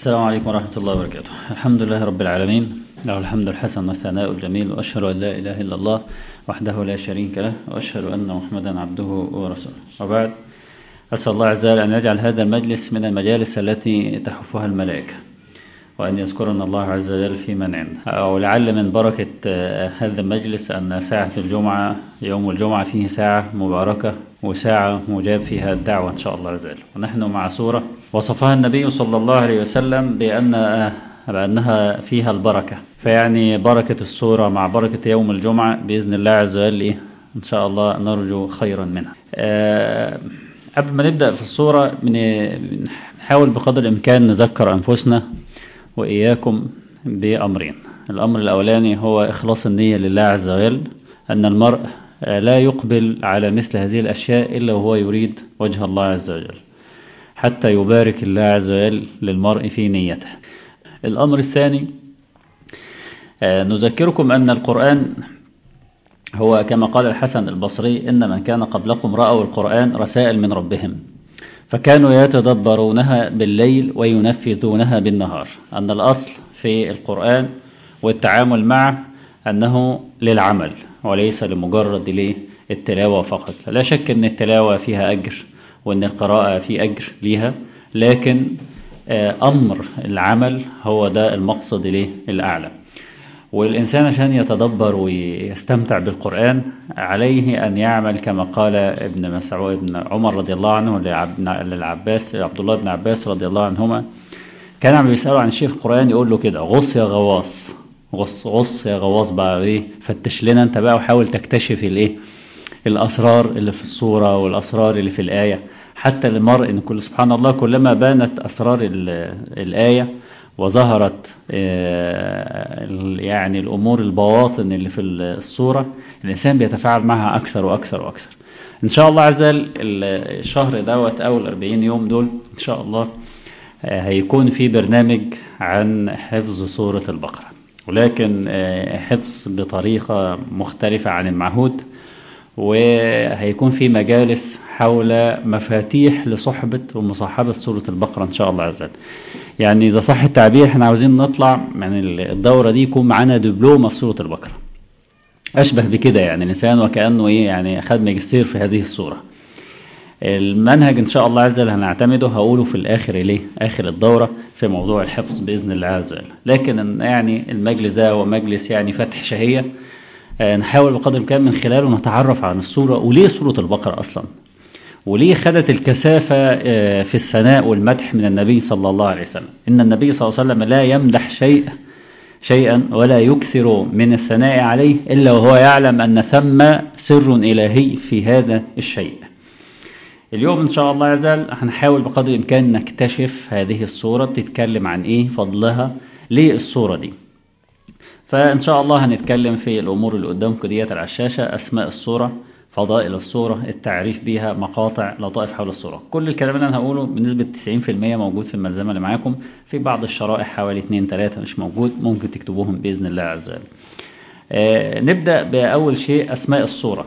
السلام عليكم ورحمة الله وبركاته الحمد لله رب العالمين له الحمد الحسن والثناء الجميل وأشهد أن لا إله إلا الله وحده لا شريك له وأشهد أن محمدا عبده ورسوله وبعد أسأل الله عز وجل أن يجعل هذا المجلس من المجالس التي تحفها الملائكة وأن يذكرنا الله عز وجل في من عنده ولعل من بركة هذا المجلس أن ساعة الجمعة يوم الجمعة فيه ساعة مباركة وساعة مجاب فيها الدعوة إن شاء الله عز وجل ونحن مع سورة وصفها النبي صلى الله عليه وسلم بأن بأنها فيها البركة فيعني بركة السورة مع بركة يوم الجمعة بإذن الله عز وجل إن شاء الله نرجو خيرا منها أه قبل ما نبدأ في الصورة نحاول بقدر الإمكان نذكر أنفسنا وإياكم بأمرين الأمر الأولاني هو إخلاص النية لله عز وجل أن المرء لا يقبل على مثل هذه الأشياء إلا وهو يريد وجه الله عز وجل حتى يبارك الله عز وجل للمرء في نيته الأمر الثاني نذكركم أن القرآن هو كما قال الحسن البصري إن من كان قبلكم رأوا القرآن رسائل من ربهم فكانوا يتدبرونها بالليل وينفذونها بالنهار أن الأصل في القرآن والتعامل معه أنه للعمل وليس لمجرد التلاوة فقط لا شك أن التلاوة فيها أجر وأن القراءة في أجر ليها لكن أمر العمل هو ده المقصد ليه الأعلى والإنسان عشان يتدبر ويستمتع بالقرآن عليه أن يعمل كما قال ابن مسعود ابن عمر رضي الله عنه للعباس عبد الله بن عباس رضي الله عنهما كان عم بيسأله عن الشيخ القرآن يقول له كده غص يا غواص غص غص يا غواص بقى ايه فتش لنا انت بقى وحاول تكتشف الايه الأسرار اللي في الصورة والأسرار اللي في الآية حتى للمرء ان كل سبحان الله كلما بانت أسرار الآية وظهرت يعني الأمور البواطن اللي في الصورة الإنسان بيتفاعل معها أكثر وأكثر وأكثر إن شاء الله عز وجل الشهر دوت أو الأربعين يوم دول إن شاء الله هيكون في برنامج عن حفظ سورة البقرة ولكن حفظ بطريقة مختلفة عن المعهود وهيكون في مجالس حول مفاتيح لصحبة ومصاحبة سورة البقرة إن شاء الله عز وجل يعني إذا صح التعبير احنا عاوزين نطلع من الدورة دي يكون معانا دبلومة في سورة البقرة أشبه بكده يعني الإنسان وكأنه إيه يعني أخذ ماجستير في هذه السورة المنهج إن شاء الله عز وجل هنعتمده هقوله في الآخر إليه آخر الدورة في موضوع الحفظ بإذن الله عز وجل لكن يعني المجلس ده هو مجلس يعني فتح شهية نحاول بقدر الإمكان من خلاله نتعرف عن السورة وليه سورة البقرة أصلا وليه خدت الكثافة في الثناء والمدح من النبي صلى الله عليه وسلم إن النبي صلى الله عليه وسلم لا يمدح شيء شيئا ولا يكثر من الثناء عليه إلا وهو يعلم أن ثم سر إلهي في هذا الشيء اليوم إن شاء الله عز وجل هنحاول بقدر الإمكان نكتشف هذه الصورة بتتكلم عن إيه فضلها ليه الصورة دي فإن شاء الله هنتكلم في الأمور اللي قدامكم ديت على الشاشة أسماء الصورة فضائل الصورة التعريف بيها مقاطع لطائف حول الصورة كل الكلام اللي أنا هقوله بنسبة 90% موجود في الملزمة اللي معاكم في بعض الشرائح حوالي 2-3 مش موجود ممكن تكتبوهم بإذن الله عز وجل آه نبدأ بأول شيء أسماء الصورة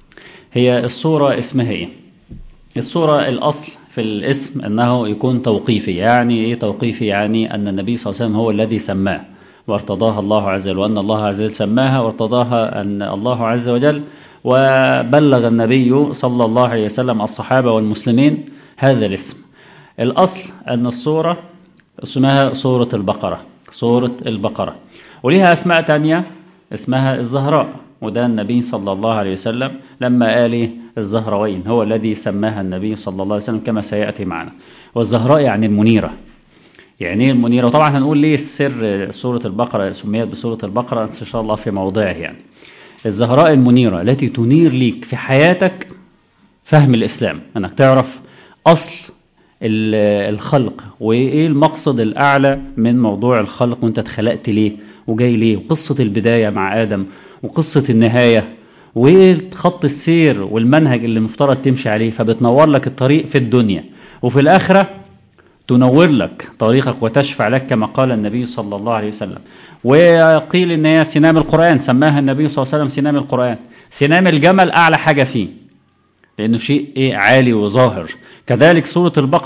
هي الصورة اسمها إيه الصورة الأصل في الاسم أنه يكون توقيفي يعني إيه توقيفي يعني أن النبي صلى الله عليه وسلم هو الذي سماه وارتضاها الله عز وجل وأن الله عز وجل سماها وارتضاها أن الله عز وجل وبلغ النبي صلى الله عليه وسلم الصحابة والمسلمين هذا الاسم الأصل أن الصورة اسمها سورة البقرة سورة البقرة وليها أسماء تانية اسمها الزهراء وده النبي صلى الله عليه وسلم لما قال الزهروين هو الذي سماها النبي صلى الله عليه وسلم كما سيأتي معنا والزهراء يعني المنيرة يعني ايه المنيرة وطبعا هنقول ليه سر سورة البقرة سميت بسورة البقرة إن شاء الله في موضعه يعني الزهراء المنيرة التي تنير ليك في حياتك فهم الإسلام أنك تعرف أصل الخلق وإيه المقصد الأعلى من موضوع الخلق وانت اتخلقت ليه وجاي ليه وقصة البداية مع آدم وقصة النهاية وخط السير والمنهج اللي مفترض تمشي عليه فبتنور لك الطريق في الدنيا وفي الآخرة تنور لك طريقك وتشفع لك كما قال النبي صلى الله عليه وسلم وقيل ان هي سنام القرآن سماها النبي صلى الله عليه وسلم سنام القرآن سنام الجمل أعلى حاجة فيه لأنه شيء إيه عالي وظاهر كذلك سورة البقرة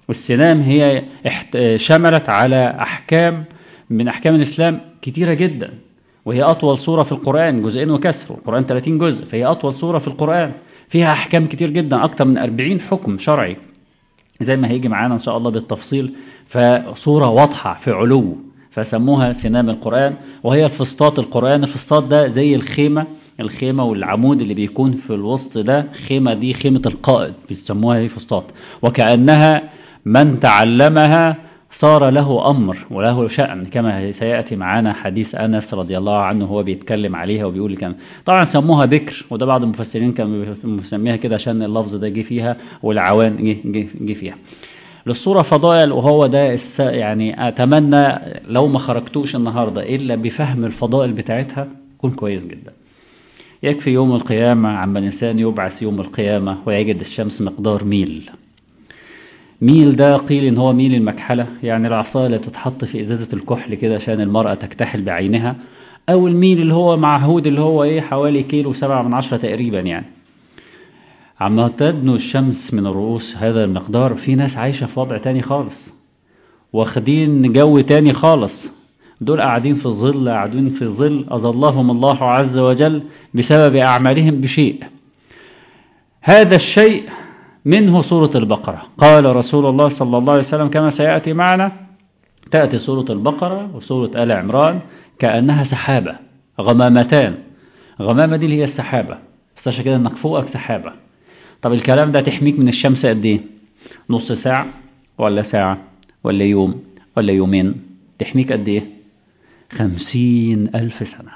والسنام هي شملت على أحكام من أحكام الإسلام كتيرة جدا وهي أطول سورة في القرآن جزئين وكسر القرآن 30 جزء فهي أطول سورة في القرآن فيها أحكام كتير جدا أكتر من 40 حكم شرعي زي ما هيجي معانا إن شاء الله بالتفصيل فصورة واضحة في علو فسموها سنام القرآن وهي الفسطاط القرآن الفسطاط ده زي الخيمة الخيمة والعمود اللي بيكون في الوسط ده خيمة دي خيمة القائد بيسموها هي فسطاط وكأنها من تعلمها صار له أمر وله شأن كما سيأتي معنا حديث أنس رضي الله عنه هو بيتكلم عليها وبيقول كان طبعا سموها بكر وده بعض المفسرين كانوا مسميها كده عشان اللفظ ده جه فيها والعوان جه, جه فيها للصورة فضائل وهو ده يعني أتمنى لو ما خرجتوش النهاردة إلا بفهم الفضائل بتاعتها يكون كويس جدا يكفي يوم القيامة عما الإنسان يبعث يوم القيامة ويجد الشمس مقدار ميل ميل ده قيل إن هو ميل المكحلة يعني العصاية اللي بتتحط في إزازة الكحل كده عشان المرأة تكتحل بعينها أو الميل اللي هو معهود اللي هو إيه حوالي كيلو سبعة من عشرة تقريبا يعني عما تدنو الشمس من الرؤوس هذا المقدار في ناس عايشة في وضع تاني خالص واخدين جو تاني خالص دول قاعدين في الظل قاعدين في الظل أظلهم الله عز وجل بسبب أعمالهم بشيء هذا الشيء منه سورة البقرة قال رسول الله صلى الله عليه وسلم كما سيأتي معنا تأتي سورة البقرة وسورة آل عمران كأنها سحابة غمامتان غمامة دي اللي هي السحابة استشعر كده انك فوقك سحابة طب الكلام ده تحميك من الشمس قد ايه نص ساعة ولا ساعة ولا يوم ولا يومين تحميك قد ايه خمسين ألف سنة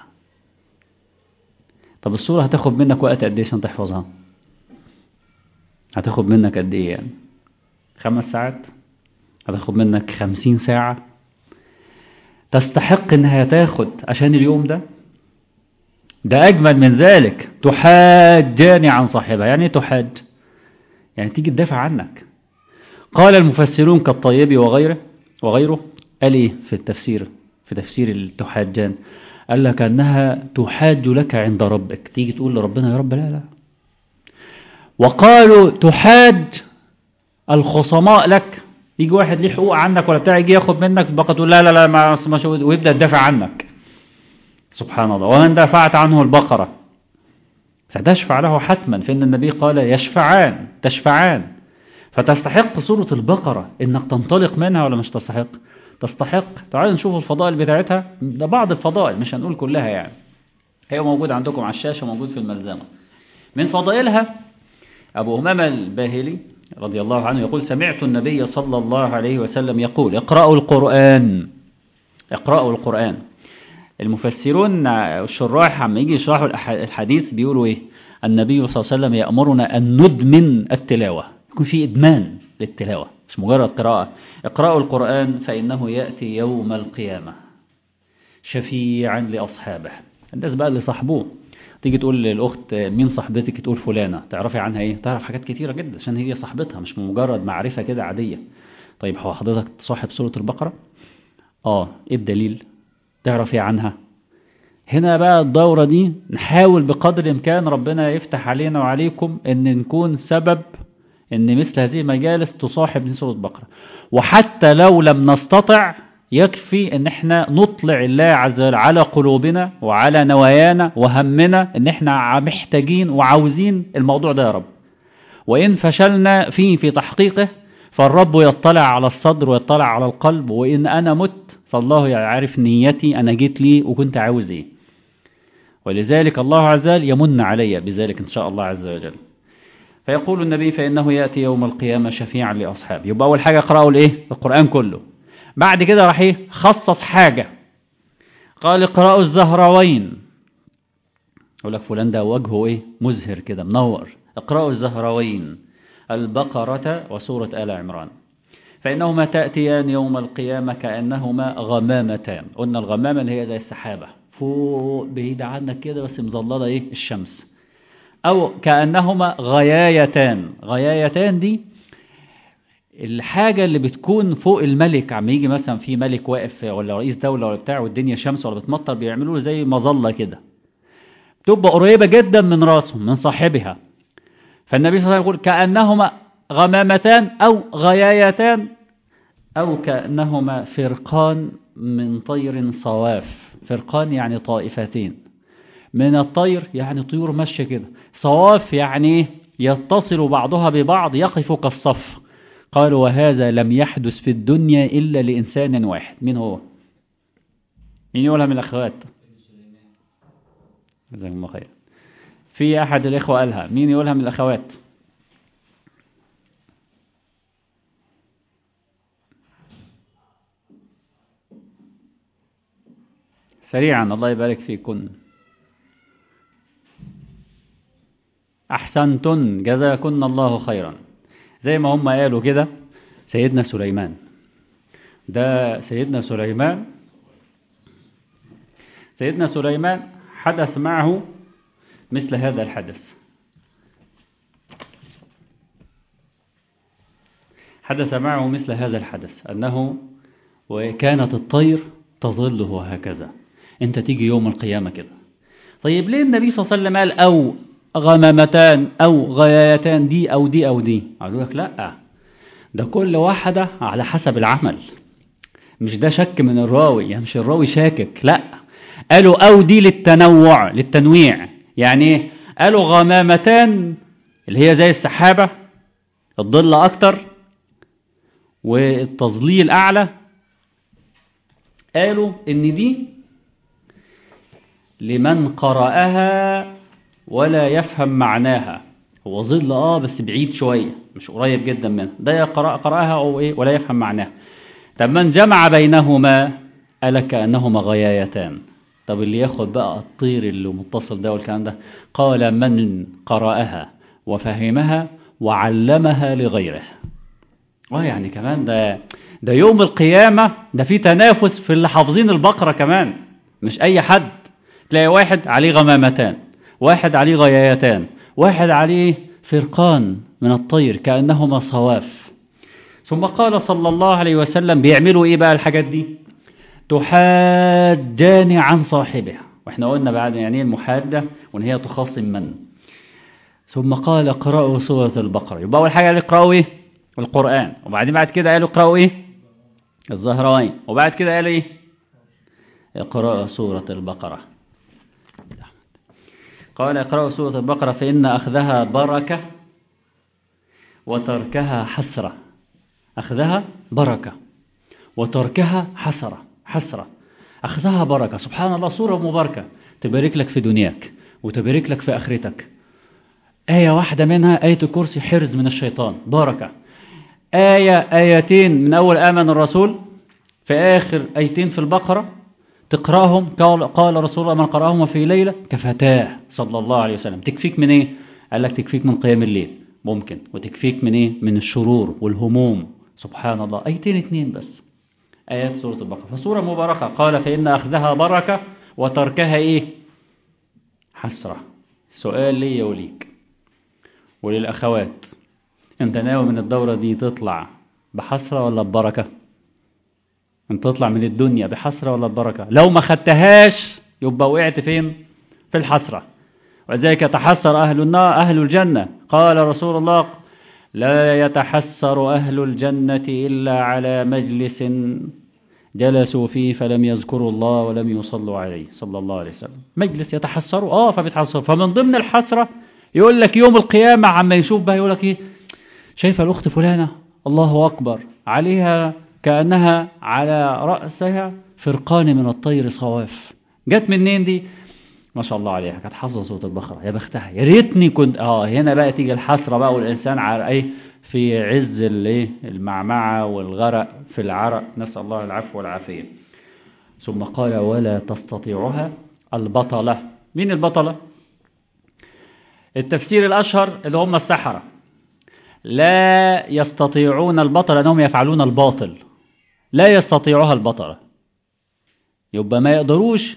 طب الصورة هتاخد منك وقت قد ايه عشان تحفظها هتاخد منك قد ايه يعني خمس ساعات هتاخد منك خمسين ساعة تستحق انها تاخد عشان اليوم ده ده أجمل من ذلك تحاجاني عن صاحبها يعني تحاج يعني تيجي تدافع عنك قال المفسرون كالطيبي وغيره وغيره قال ايه في التفسير في تفسير التحاجان قال لك أنها تحاج لك عند ربك تيجي تقول لربنا يا رب لا لا وقالوا تحاج الخصماء لك يجي واحد ليه حقوق عنك ولا بتاع يجي ياخد منك بقى تقول لا لا لا ما ما ويبدا يدافع عنك سبحان الله ومن دافعت عنه البقرة فتشفع له حتما فإن النبي قال يشفعان تشفعان فتستحق سورة البقرة إنك تنطلق منها ولا مش تستحق تستحق تعالوا نشوف الفضائل بتاعتها ده بعض الفضائل مش هنقول كلها يعني هي موجود عندكم على الشاشة موجود في الملزمة من فضائلها أبو أمامة الباهلي رضي الله عنه يقول سمعت النبي صلى الله عليه وسلم يقول اقرأوا القرآن اقرأوا القرآن المفسرون الشراح عم يجي يشرحوا الحديث بيقولوا ايه النبي صلى الله عليه وسلم يأمرنا أن ندمن التلاوة يكون في إدمان للتلاوة مش مجرد قراءة اقرأوا القرآن فإنه يأتي يوم القيامة شفيعا لأصحابه الناس بقى اللي صاحبوه تيجي تقول للأخت مين صاحبتك تقول فلانة تعرفي عنها ايه تعرف حاجات كتيرة جدا عشان هي صاحبتها مش مجرد معرفة كده عادية طيب هو حضرتك صاحب سورة البقرة اه ايه الدليل تعرفي عنها هنا بقى الدورة دي نحاول بقدر الإمكان ربنا يفتح علينا وعليكم أن نكون سبب أن مثل هذه المجالس تصاحب من سورة بقرة وحتى لو لم نستطع يكفي أن احنا نطلع الله عز وجل على قلوبنا وعلى نوايانا وهمنا أن احنا محتاجين وعاوزين الموضوع ده يا رب وإن فشلنا فيه في تحقيقه فالرب يطلع على الصدر ويطلع على القلب وإن أنا مت فالله يعرف نيتي أنا جيت لي وكنت عاوز إيه ولذلك الله عز وجل يمن علي بذلك إن شاء الله عز وجل فيقول النبي فإنه يأتي يوم القيامة شفيعا لأصحابه يبقى أول حاجة اقرأوا الإيه القرآن كله بعد كده راح إيه خصص حاجة قال اقرأوا الزهروين يقول لك فلان ده وجهه إيه مزهر كده منور اقرأوا الزهروين البقرة وسورة آل عمران فإنهما تأتيان يوم القيامة كأنهما غمامتان قلنا الغمامة اللي هي زي السحابة فوق بعيد عنك كده بس مظللة إيه الشمس أو كأنهما غيايتان غيايتان دي الحاجة اللي بتكون فوق الملك عم يجي مثلا في ملك واقف ولا رئيس دولة ولا بتاع والدنيا شمس ولا بتمطر بيعملوا له زي مظلة كده بتبقى قريبة جدا من راسهم من صاحبها فالنبي صلى الله عليه وسلم يقول كأنهما غمامتان أو غيايتان أو كأنهما فرقان من طير صواف فرقان يعني طائفتين من الطير يعني طيور ماشية كده صواف يعني يتصل بعضها ببعض يقف كالصف قالوا وهذا لم يحدث في الدنيا إلا لإنسان واحد مين هو مين يقولها من الأخوات جزاكم الله خير في أحد الإخوة قالها مين يقولها من الأخوات سريعا الله يبارك فيكن أحسنتن جزاكن الله خيرا زي ما هم قالوا كده سيدنا سليمان ده سيدنا سليمان سيدنا سليمان حدث معه مثل هذا الحدث حدث معه مثل هذا الحدث أنه وكانت الطير تظله هكذا انت تيجي يوم القيامة كده طيب ليه النبي صلى الله عليه وسلم قال أو غمامتان أو غيايتان دي أو دي أو دي قالوا لك لا ده كل واحدة على حسب العمل مش ده شك من الراوي يعني مش الراوي شاكك لا قالوا أو دي للتنوع للتنويع يعني ايه قالوا غمامتان اللي هي زي السحابة الظل أكتر والتظليل أعلى قالوا إن دي لمن قرأها ولا يفهم معناها هو ظل اه بس بعيد شوية مش قريب جدا منها ده قرأ قرأها أو إيه ولا يفهم معناها طب من جمع بينهما قال كأنهما غيايتان طب اللي ياخد بقى الطير اللي متصل ده والكلام ده قال من قرأها وفهمها وعلمها لغيره اه يعني كمان ده ده يوم القيامة ده في تنافس في اللي حافظين البقرة كمان مش أي حد تلاقي واحد عليه غمامتان واحد عليه غيايتان واحد عليه فرقان من الطير كأنهما صواف ثم قال صلى الله عليه وسلم بيعملوا ايه بقى الحاجات دي تحاجان عن صاحبها واحنا قلنا بعد يعني المحادة وان هي تخاصم من ثم قال اقرأوا سورة البقرة يبقى أول حاجة قال اقرأوا ايه القرآن وبعدين بعد كده قالوا اقرأوا ايه الزهراوين وبعد كده قال ايه اقرأوا سورة البقرة قال اقرأوا سورة البقرة فإن أخذها بركة وتركها حسرة أخذها بركة وتركها حسرة حسرة أخذها بركة سبحان الله سورة مباركة تبارك لك في دنياك وتبارك لك في آخرتك آية واحدة منها آية الكرسي حرز من الشيطان بركة آية آيتين من أول آمن الرسول في آخر آيتين في البقرة تقرأهم قال, قال رسول الله من قرأهم في ليلة كفتاه صلى الله عليه وسلم تكفيك من إيه؟ قال لك تكفيك من قيام الليل ممكن وتكفيك من إيه؟ من الشرور والهموم سبحان الله آيتين اتنين بس آيات سورة البقرة فسورة مباركة قال فإن أخذها بركة وتركها إيه حسرة سؤال لي وليك وللأخوات أنت ناوي من الدورة دي تطلع بحسرة ولا ببركة أنت تطلع من الدنيا بحسرة ولا ببركة لو ما خدتهاش يبقى وقعت فين في الحسرة وذلك يتحسر أهل النار أهل الجنة قال رسول الله لا يتحسر أهل الجنة إلا على مجلس جلسوا فيه فلم يذكروا الله ولم يصلوا عليه صلى الله عليه وسلم مجلس يتحسروا اه فبيتحسروا فمن ضمن الحسرة يقول لك يوم القيامة عما يشوف بقى يقول لك ايه شايفة الأخت فلانة الله أكبر عليها كأنها على رأسها فرقان من الطير صواف جت منين دي ما شاء الله عليها كانت حافظه صوت البقره يا بختها يا ريتني كنت اه هنا بقى تيجي الحسره بقى والانسان على ايه في عز الايه المعمعه والغرق في العرق نسال الله العفو والعافيه ثم قال ولا تستطيعها البطله مين البطله التفسير الاشهر اللي هم السحره لا يستطيعون البطل انهم يفعلون الباطل لا يستطيعها البطله يبقى ما يقدروش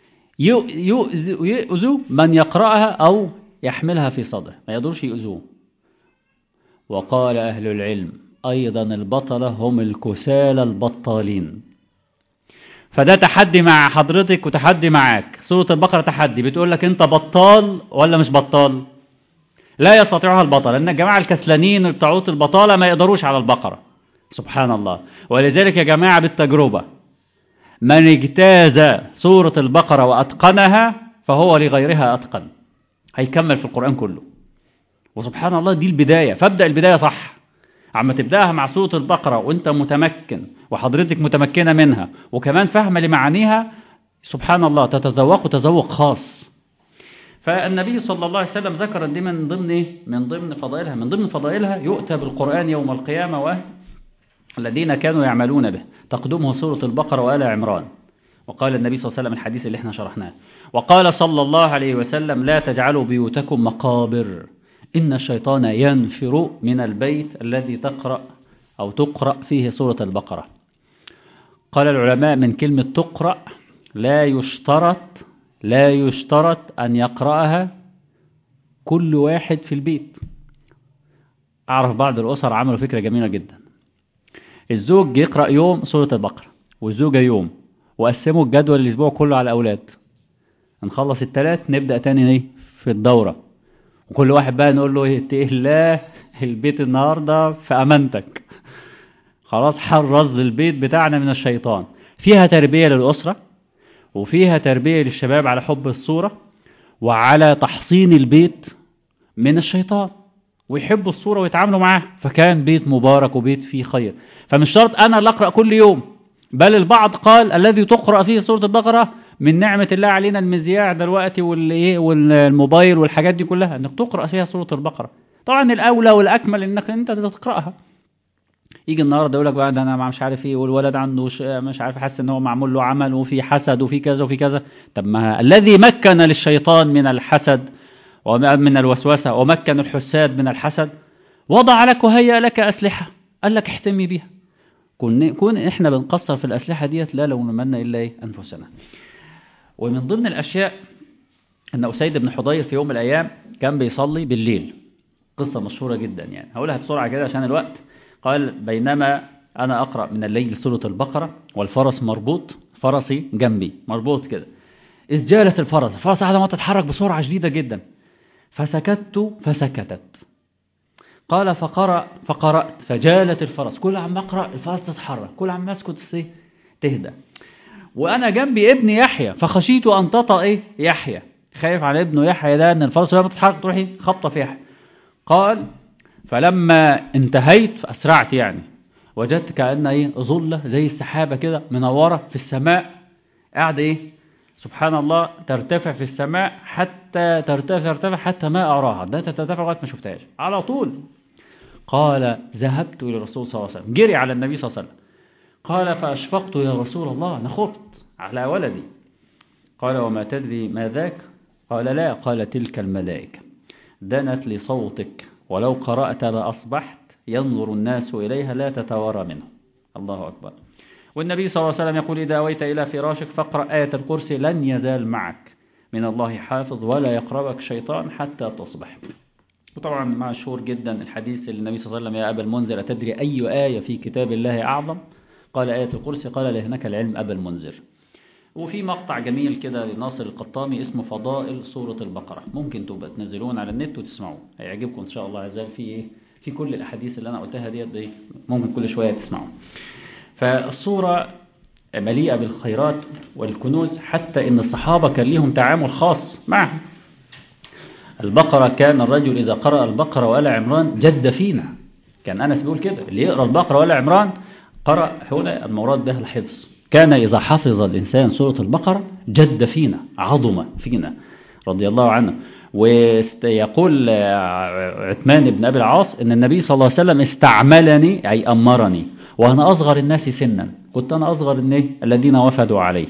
يؤذوا من يقرأها أو يحملها في صدره ما يقدروش يؤذوه وقال أهل العلم أيضا البطلة هم الكسالى البطالين فده تحدي مع حضرتك وتحدي معاك سورة البقرة تحدي بتقول لك أنت بطال ولا مش بطال لا يستطيعها البطل لأن الجماعة الكسلانين بتاعوت البطالة ما يقدروش على البقرة سبحان الله ولذلك يا جماعة بالتجربة من اجتاز سورة البقرة وأتقنها فهو لغيرها أتقن هيكمل في القرآن كله وسبحان الله دي البداية فابدأ البداية صح عما تبدأها مع سورة البقرة وانت متمكن وحضرتك متمكنة منها وكمان فاهمة لمعانيها سبحان الله تتذوق تذوق خاص فالنبي صلى الله عليه وسلم ذكر دي من ضمن ايه؟ من ضمن فضائلها من ضمن فضائلها يؤتى بالقرآن يوم القيامة وأهل الذين كانوا يعملون به تقدمه سورة البقرة وآل عمران وقال النبي صلى الله عليه وسلم الحديث اللي احنا شرحناه وقال صلى الله عليه وسلم لا تجعلوا بيوتكم مقابر إن الشيطان ينفر من البيت الذي تقرأ أو تقرأ فيه سورة البقرة قال العلماء من كلمة تقرأ لا يشترط لا يشترط أن يقرأها كل واحد في البيت أعرف بعض الأسر عملوا فكرة جميلة جدا الزوج يقرأ يوم سورة البقرة والزوجة يوم وقسموا الجدول الأسبوع كله على الأولاد نخلص التلات نبدأ تاني ايه في الدورة وكل واحد بقى نقول له اتقي الله البيت النهاردة في أمانتك خلاص حرز البيت بتاعنا من الشيطان فيها تربية للأسرة وفيها تربية للشباب على حب الصورة وعلى تحصين البيت من الشيطان ويحبوا الصورة ويتعاملوا معاه فكان بيت مبارك وبيت فيه خير فمش شرط أنا اللي أقرأ كل يوم بل البعض قال الذي تقرأ فيه سورة البقرة من نعمة الله علينا المذياع دلوقتي والموبايل والحاجات دي كلها انك تقرأ فيها سورة البقرة طبعا الأولى والأكمل انك انت تقرأها يجي النهارده يقول لك بقى ده انا مش عارف ايه والولد عنده مش عارف حاسس ان هو معمول له عمل وفي حسد وفي كذا وفي كذا طب ما الذي مكن للشيطان من الحسد ومن الوسوسه ومكن الحساد من الحسد وضع لك وهيأ لك اسلحه قال لك احتمي بيها كون كون احنا بنقصر في الاسلحه ديت لا لو نمنا الا ايه انفسنا ومن ضمن الاشياء ان اسيد بن حضير في يوم من الايام كان بيصلي بالليل قصه مشهوره جدا يعني هقولها بسرعه كده عشان الوقت قال بينما أنا أقرأ من الليل سورة البقرة والفرس مربوط فرسي جنبي مربوط كده إذ جالت الفرس الفرس قاعدة ما تتحرك بسرعة شديدة جدا فسكت فسكتت قال فقرأ فقرأت فجالت الفرس كل عم أقرأ الفرس تتحرك كل عم أسكت تهدى وأنا جنبي ابن يحيى فخشيت أن تطأ إيه يحيى خايف على ابنه يحيى ده أن الفرس لما تتحرك تروحي خبطة في يحيى قال فلما انتهيت فأسرعت يعني وجدت كأن ايه ظلة زي السحابة كده منورة في السماء قاعدة ايه سبحان الله ترتفع في السماء حتى ترتفع ترتفع حتى ما أراها ده ترتفع لغاية ما شفتهاش على طول قال ذهبت إلى الرسول صلى الله عليه وسلم جري على النبي صلى الله عليه وسلم قال فأشفقت يا رسول الله أنا خفت على ولدي قال وما تدري ما ذاك قال لا قال تلك الملائكة دنت لصوتك ولو قرأت لأصبحت ينظر الناس إليها لا تتوارى منه الله أكبر والنبي صلى الله عليه وسلم يقول إذا أويت إلى فراشك فاقرأ آية الكرسي لن يزال معك من الله حافظ ولا يقربك شيطان حتى تصبح وطبعا مشهور جدا الحديث اللي النبي صلى الله عليه وسلم يا أبا المنذر أتدري أي آية في كتاب الله أعظم قال آية الكرسي قال لهناك العلم أبا المنذر وفي مقطع جميل كده لناصر القطامي اسمه فضائل سورة البقرة ممكن تبقى تنزلون على النت وتسمعوه هيعجبكم إن شاء الله عز وجل في إيه في كل الأحاديث اللي أنا قلتها ديت إيه ممكن كل شوية تسمعوا فالصورة مليئة بالخيرات والكنوز حتى إن الصحابة كان ليهم تعامل خاص معها البقرة كان الرجل إذا قرأ البقرة وآل عمران جد فينا كان أنس بيقول كده اللي يقرأ البقرة وآل عمران قرأ هنا المراد به الحفظ كان إذا حفظ الإنسان سورة البقرة جد فينا عظم فينا رضي الله عنه ويقول عثمان بن أبي العاص أن النبي صلى الله عليه وسلم استعملني أي أمرني وأنا أصغر الناس سنا كنت أنا أصغر الذين وفدوا عليه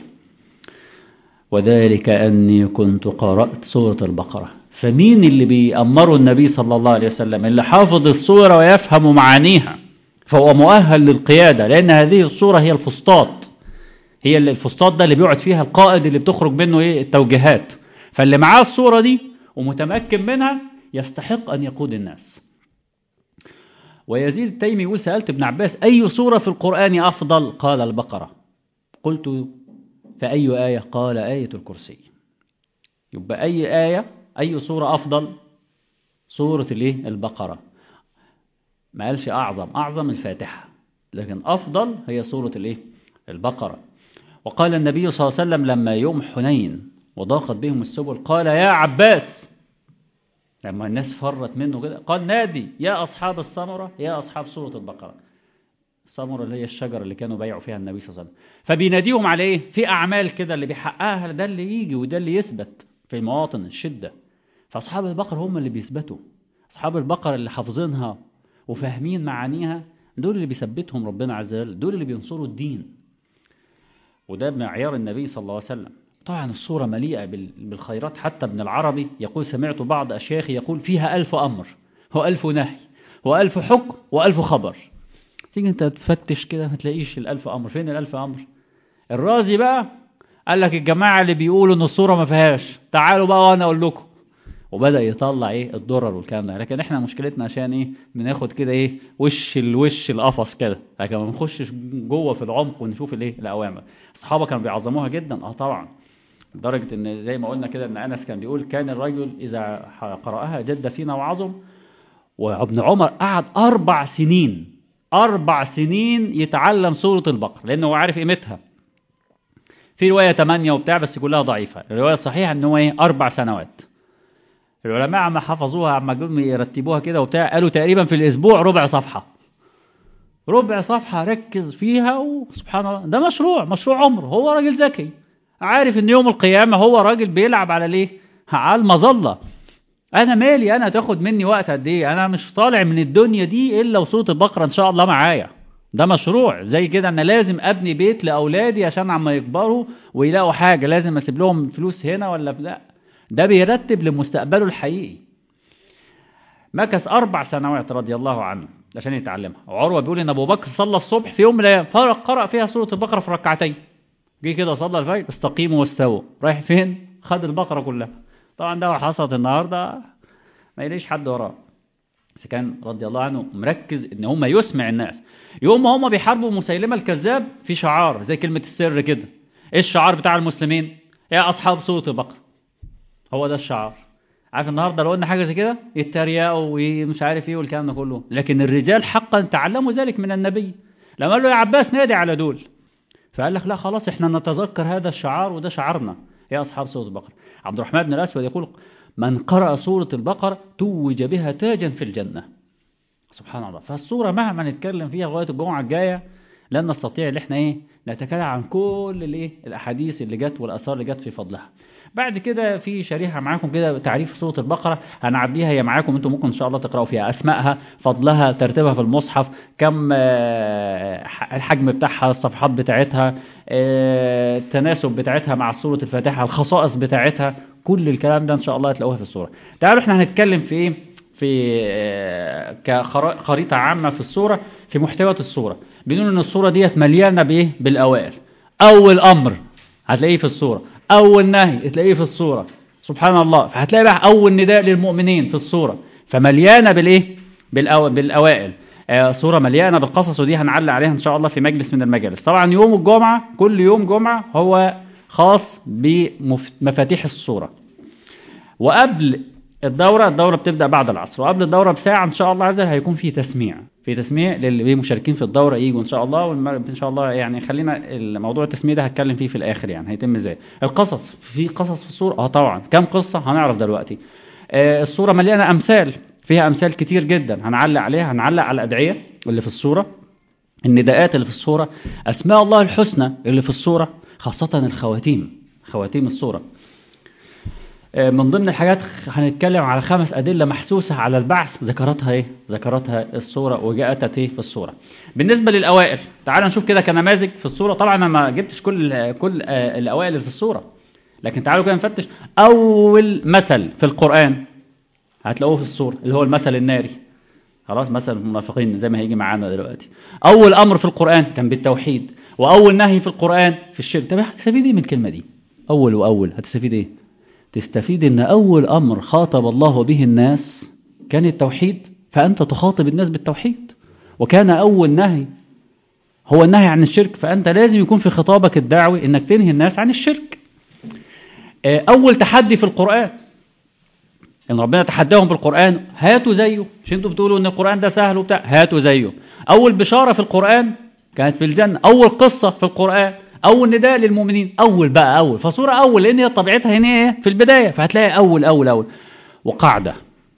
وذلك أني كنت قرأت سورة البقرة فمين اللي بيأمره النبي صلى الله عليه وسلم اللي حافظ السورة ويفهم معانيها فهو مؤهل للقيادة لأن هذه الصورة هي الفسطاط هي اللي الفسطاط ده اللي بيقعد فيها القائد اللي بتخرج منه ايه التوجيهات فاللي معاه الصورة دي ومتمكن منها يستحق أن يقود الناس ويزيد التيمي يقول سألت ابن عباس أي سورة في القرآن أفضل قال البقرة قلت فأي آية قال آية الكرسي يبقى أي آية أي سورة أفضل سورة الايه البقرة ما قالش أعظم أعظم الفاتحة لكن أفضل هي سورة الايه البقرة وقال النبي صلى الله عليه وسلم لما يوم حنين وضاقت بهم السبل قال يا عباس لما الناس فرت منه كده قال نادي يا أصحاب السمرة يا أصحاب سورة البقرة السمرة اللي هي الشجرة اللي كانوا بيعوا فيها النبي صلى الله عليه وسلم فبيناديهم على ايه في أعمال كده اللي بيحققها ده اللي يجي وده اللي يثبت في مواطن الشدة فأصحاب البقر هم اللي بيثبتوا أصحاب البقر اللي حافظينها وفاهمين معانيها دول اللي بيثبتهم ربنا عز وجل دول اللي بينصروا الدين وده معيار النبي صلى الله عليه وسلم طبعا الصورة مليئة بالخيرات حتى ابن العربي يقول سمعت بعض أشياخ يقول فيها ألف أمر وألف نهي وألف حكم وألف خبر تيجي انت تفتش كده ما تلاقيش الألف أمر فين الألف أمر الرازي بقى قال لك الجماعة اللي بيقولوا ان الصورة ما فيهاش تعالوا بقى وانا اقول لكم وبدأ يطلع ايه الضرر والكلام ده لكن احنا مشكلتنا عشان ايه بناخد كده ايه وش الوش القفص كده لكن ما بنخشش جوه في العمق ونشوف الايه الاوامر اصحابه كانوا بيعظموها جدا اه طبعا لدرجة ان زي ما قلنا كده ان انس كان بيقول كان الرجل اذا قرأها جد فينا وعظم وابن عمر قعد اربع سنين اربع سنين يتعلم سورة البقرة لانه هو عارف قيمتها في رواية 8 وبتاع بس كلها ضعيفة الرواية الصحيحة ان هو ايه اربع سنوات العلماء عم حفظوها عم جم يرتبوها كده وبتاع قالوا تقريبا في الاسبوع ربع صفحة ربع صفحة ركز فيها وسبحان الله ده مشروع مشروع عمر هو راجل ذكي عارف ان يوم القيامة هو راجل بيلعب على ليه على المظلة انا مالي انا تاخد مني وقت قد ايه انا مش طالع من الدنيا دي الا وصوت البقرة ان شاء الله معايا ده مشروع زي كده انا لازم ابني بيت لاولادي عشان عما يكبروا ويلاقوا حاجة لازم اسيب لهم فلوس هنا ولا لا ده بيرتب لمستقبله الحقيقي مكث اربع سنوات رضي الله عنه عشان يتعلمها وعروة بيقول ان ابو بكر صلى الصبح في يوم من الايام قرأ فيها سورة البقرة في ركعتين جه كده صلى الفجر استقيموا واستووا رايح فين خد البقرة كلها طبعا ده حصلت النهاردة ما يليش حد وراه بس كان رضي الله عنه مركز ان هم يسمع الناس يوم ما هم بيحاربوا مسيلمة الكذاب في شعار زي كلمة السر كده ايه الشعار بتاع المسلمين يا اصحاب سورة البقرة هو ده الشعار عارف النهاردة لو قلنا حاجة زي كده يتريقوا ومش عارف ايه والكلام ده كله لكن الرجال حقا تعلموا ذلك من النبي لما قال له يا عباس نادي على دول فقال لك لا خلاص احنا نتذكر هذا الشعار وده شعارنا يا أصحاب سورة البقرة عبد الرحمن بن الأسود يقول من قرأ سورة البقرة توج بها تاجا في الجنة سبحان الله فالسورة مهما نتكلم فيها لغاية الجمعة الجاية لن نستطيع ان احنا ايه نتكلم عن كل الايه الاحاديث اللي جت والاثار اللي جت في فضلها بعد كده في شريحة معاكم كده تعريف سورة البقرة هنعبيها هي معاكم انتم ممكن ان شاء الله تقرأوا فيها اسمائها فضلها ترتيبها في المصحف كم الحجم بتاعها الصفحات بتاعتها التناسب بتاعتها مع سورة الفاتحة الخصائص بتاعتها كل الكلام ده ان شاء الله هتلاقوها في السورة تعالوا احنا هنتكلم في ايه في كخريطة عامة في الصورة في محتويات الصورة بنقول ان الصورة ديت مليانة بايه بالاوائل اول امر هتلاقيه في الصورة اول نهي تلاقيه في الصورة سبحان الله فهتلاقي بقى اول نداء للمؤمنين في الصورة فمليانة بالايه بالأو... بالاوائل آه صورة مليانة بالقصص ودي هنعلق عليها ان شاء الله في مجلس من المجالس طبعا يوم الجمعة كل يوم جمعة هو خاص بمفاتيح الصورة وقبل الدورة الدورة بتبدأ بعد العصر وقبل الدورة بساعة إن شاء الله عز وجل هيكون في تسميع في تسميع للي مشاركين في الدورة يجوا إن شاء الله إن شاء الله يعني خلينا الموضوع التسميع ده هتكلم فيه في الآخر يعني هيتم إزاي القصص في قصص في الصورة آه طبعا كم قصة هنعرف دلوقتي آه الصورة مليانة أمثال فيها أمثال كتير جدا هنعلق عليها هنعلق على الأدعية اللي في الصورة النداءات اللي في الصورة أسماء الله الحسنى اللي في الصورة خاصة الخواتيم خواتيم الصورة من ضمن الحاجات هنتكلم على خمس أدلة محسوسة على البعث ذكرتها إيه؟ ذكرتها الصورة وجاءت إيه في الصورة بالنسبة للأوائل تعالوا نشوف كده كنماذج في الصورة طبعا أنا ما جبتش كل كل الأوائل اللي في الصورة لكن تعالوا كده نفتش أول مثل في القرآن هتلاقوه في الصورة اللي هو المثل الناري خلاص مثل المنافقين زي ما هيجي معانا دلوقتي أول أمر في القرآن كان بالتوحيد وأول نهي في القرآن في الشرك طب هتستفيد إيه من الكلمة دي أول وأول هتستفيد إيه تستفيد ان اول امر خاطب الله به الناس كان التوحيد فانت تخاطب الناس بالتوحيد وكان اول نهي هو النهي عن الشرك فانت لازم يكون في خطابك الدعوي انك تنهي الناس عن الشرك اول تحدي في القرآن ان ربنا تحداهم بالقران هاتوا زيه مش انتوا بتقولوا ان القران ده سهل وبتاع هاتوا زيه اول بشاره في القران كانت في الجنه اول قصه في القران اول نداء للمؤمنين اول بقى اول فصوره اول لان هي طبيعتها هنا ايه في البدايه فهتلاقي اول اول اول وقاعده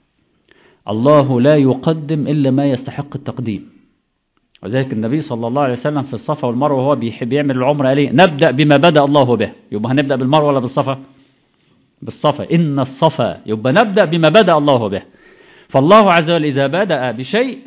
الله لا يقدم الا ما يستحق التقديم وذلك النبي صلى الله عليه وسلم في الصفا والمروه وهو بيحب يعمل العمره قال ايه نبدا بما بدا الله به يبقى هنبدا بالمروه ولا بالصفا بالصفا ان الصفا يبقى نبدا بما بدا الله به فالله عز وجل اذا بدا بشيء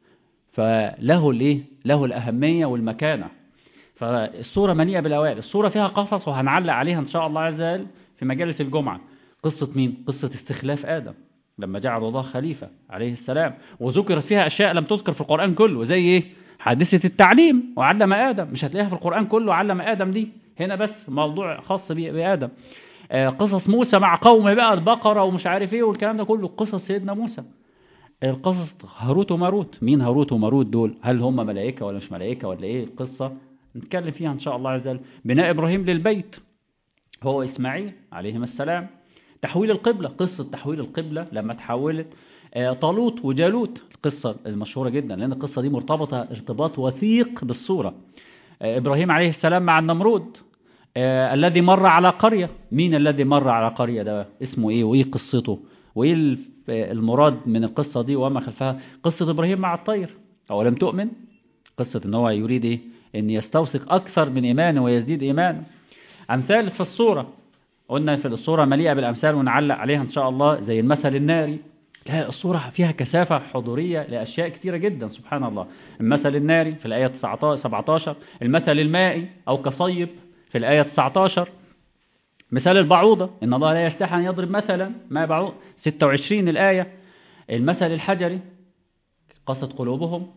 فله الايه له الاهميه والمكانه فالصوره مليئه بالاوائل الصوره فيها قصص وهنعلق عليها ان شاء الله عز وجل في مجالس الجمعه قصه مين قصه استخلاف ادم لما جعل الله خليفه عليه السلام وذكرت فيها اشياء لم تذكر في القران كله زي ايه حادثة التعليم وعلم آدم مش هتلاقيها في القرآن كله علم آدم دي هنا بس موضوع خاص بآدم آه قصص موسى مع قومه بقى البقرة ومش عارف ايه والكلام ده كله قصص سيدنا موسى القصص هاروت وماروت مين هاروت وماروت دول هل هم ملائكة ولا مش ملائكة ولا ايه القصة نتكلم فيها ان شاء الله عز وجل بناء ابراهيم للبيت هو اسماعيل عليهما السلام تحويل القبلة قصة تحويل القبلة لما تحولت طالوت وجالوت القصة المشهورة جدا لأن القصة دي مرتبطة ارتباط وثيق بالصورة إبراهيم عليه السلام مع النمرود آه الذي مر على قرية مين الذي مر على قرية ده اسمه إيه وإيه قصته وإيه المراد من القصة دي وما خلفها قصة إبراهيم مع الطير أو لم تؤمن قصة إن هو يريد إيه إن يستوثق أكثر من إيمانه ويزيد إيمانه أمثال في الصورة قلنا في الصورة مليئة بالأمثال ونعلق عليها إن شاء الله زي المثل الناري تلاقي الصورة فيها كثافة حضورية لأشياء كثيرة جدا سبحان الله المثل الناري في الآية 17 المثل المائي أو كصيب في الآية 19 مثال البعوضة إن الله لا يستحي أن يضرب مثلا ما بعوض 26 الآية المثل الحجري قصة قلوبهم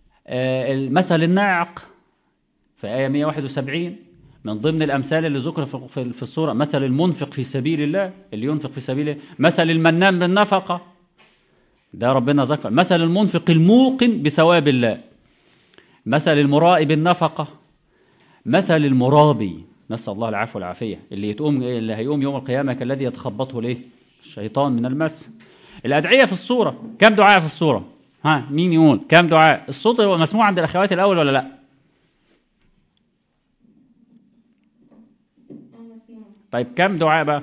المثل الناعق في آية 171 من ضمن الأمثال اللي ذكر في الصورة مثل المنفق في سبيل الله اللي ينفق في سبيل الله مثل المنان بالنفقة ده ربنا ذكر مثل المنفق الموقن بثواب الله مثل المرائي بالنفقة مثل المرابي نسأل الله العفو والعافية اللي يتقوم اللي هيقوم يوم القيامة كالذي يتخبطه ليه الشيطان من المس الأدعية في الصورة كم دعاء في الصورة ها مين يقول كم دعاء الصوت هو مسموع عند الأخوات الأول ولا لا طيب كم دعاء بقى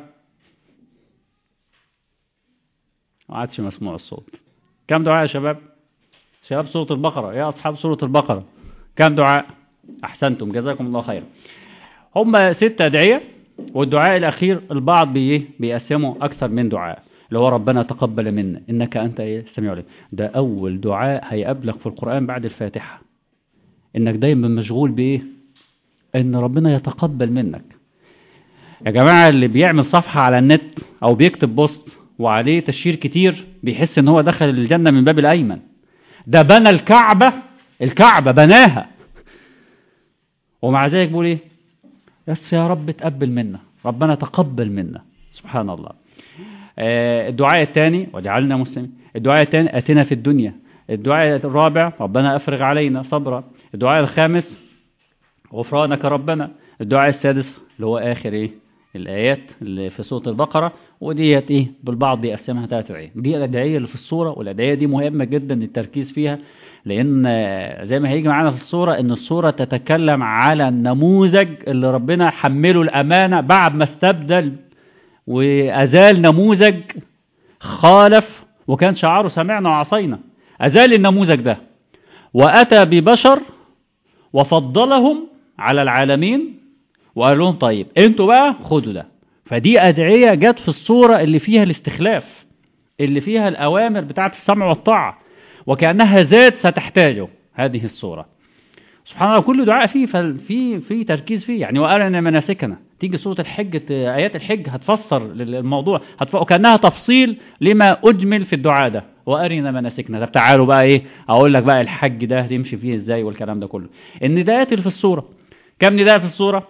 ما عادش مسموع الصوت كم دعاء يا شباب شباب سورة البقرة يا أصحاب سورة البقرة كم دعاء أحسنتم جزاكم الله خيرا هم ست أدعية والدعاء الأخير البعض بيه بيقسمه أكثر من دعاء اللي هو ربنا تقبل منا إنك أنت إيه سميع عليم ده أول دعاء هيقابلك في القرآن بعد الفاتحة إنك دايما مشغول بإيه إن ربنا يتقبل منك يا جماعة اللي بيعمل صفحة على النت أو بيكتب بوست وعليه تشهير كتير بيحس ان هو دخل الجنة من باب الايمن ده بنى الكعبة الكعبة بناها ومع ذلك بيقول ايه بس يا رب تقبل منا ربنا تقبل منا سبحان الله آه الدعاء الثاني وجعلنا مسلمين الدعاء الثاني اتنا في الدنيا الدعاء الرابع ربنا افرغ علينا صبرا الدعاء الخامس غفرانك ربنا الدعاء السادس اللي هو اخر ايه الآيات اللي في سورة البقرة وديت إيه بالبعض بيقسمها ثلاث أدعية دي الأدعية اللي في الصورة والأدعية دي مهمة جدا التركيز فيها لأن زي ما هيجي معانا في الصورة إن الصورة تتكلم على النموذج اللي ربنا حمله الأمانة بعد ما استبدل وأزال نموذج خالف وكان شعاره سمعنا وعصينا أزال النموذج ده وأتى ببشر وفضلهم على العالمين وقال لهم طيب انتوا بقى خدوا ده فدي أدعية جت في الصورة اللي فيها الاستخلاف اللي فيها الأوامر بتاعة السمع والطاعة وكأنها ذات ستحتاجه هذه الصورة سبحان الله كل دعاء فيه في في تركيز فيه يعني وأرنا مناسكنا تيجي سورة الحج آيات الحج هتفسر الموضوع هتف... وكأنها تفصيل لما أجمل في الدعاء ده وأرنا مناسكنا طب تعالوا بقى إيه أقول لك بقى الحج ده تمشي فيه إزاي والكلام ده كله النداءات اللي في الصورة كم نداء في الصورة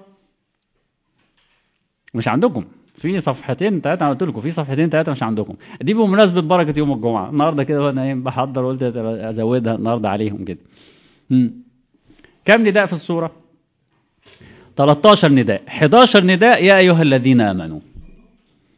مش عندكم في صفحتين ثلاثة أنا قلت لكم في صفحتين ثلاثة مش عندكم دي بمناسبة بركة يوم الجمعة النهاردة كده وأنا إيه بحضر قلت أزودها النهاردة عليهم كده كم نداء في الصورة 13 نداء 11 نداء يا أيها الذين آمنوا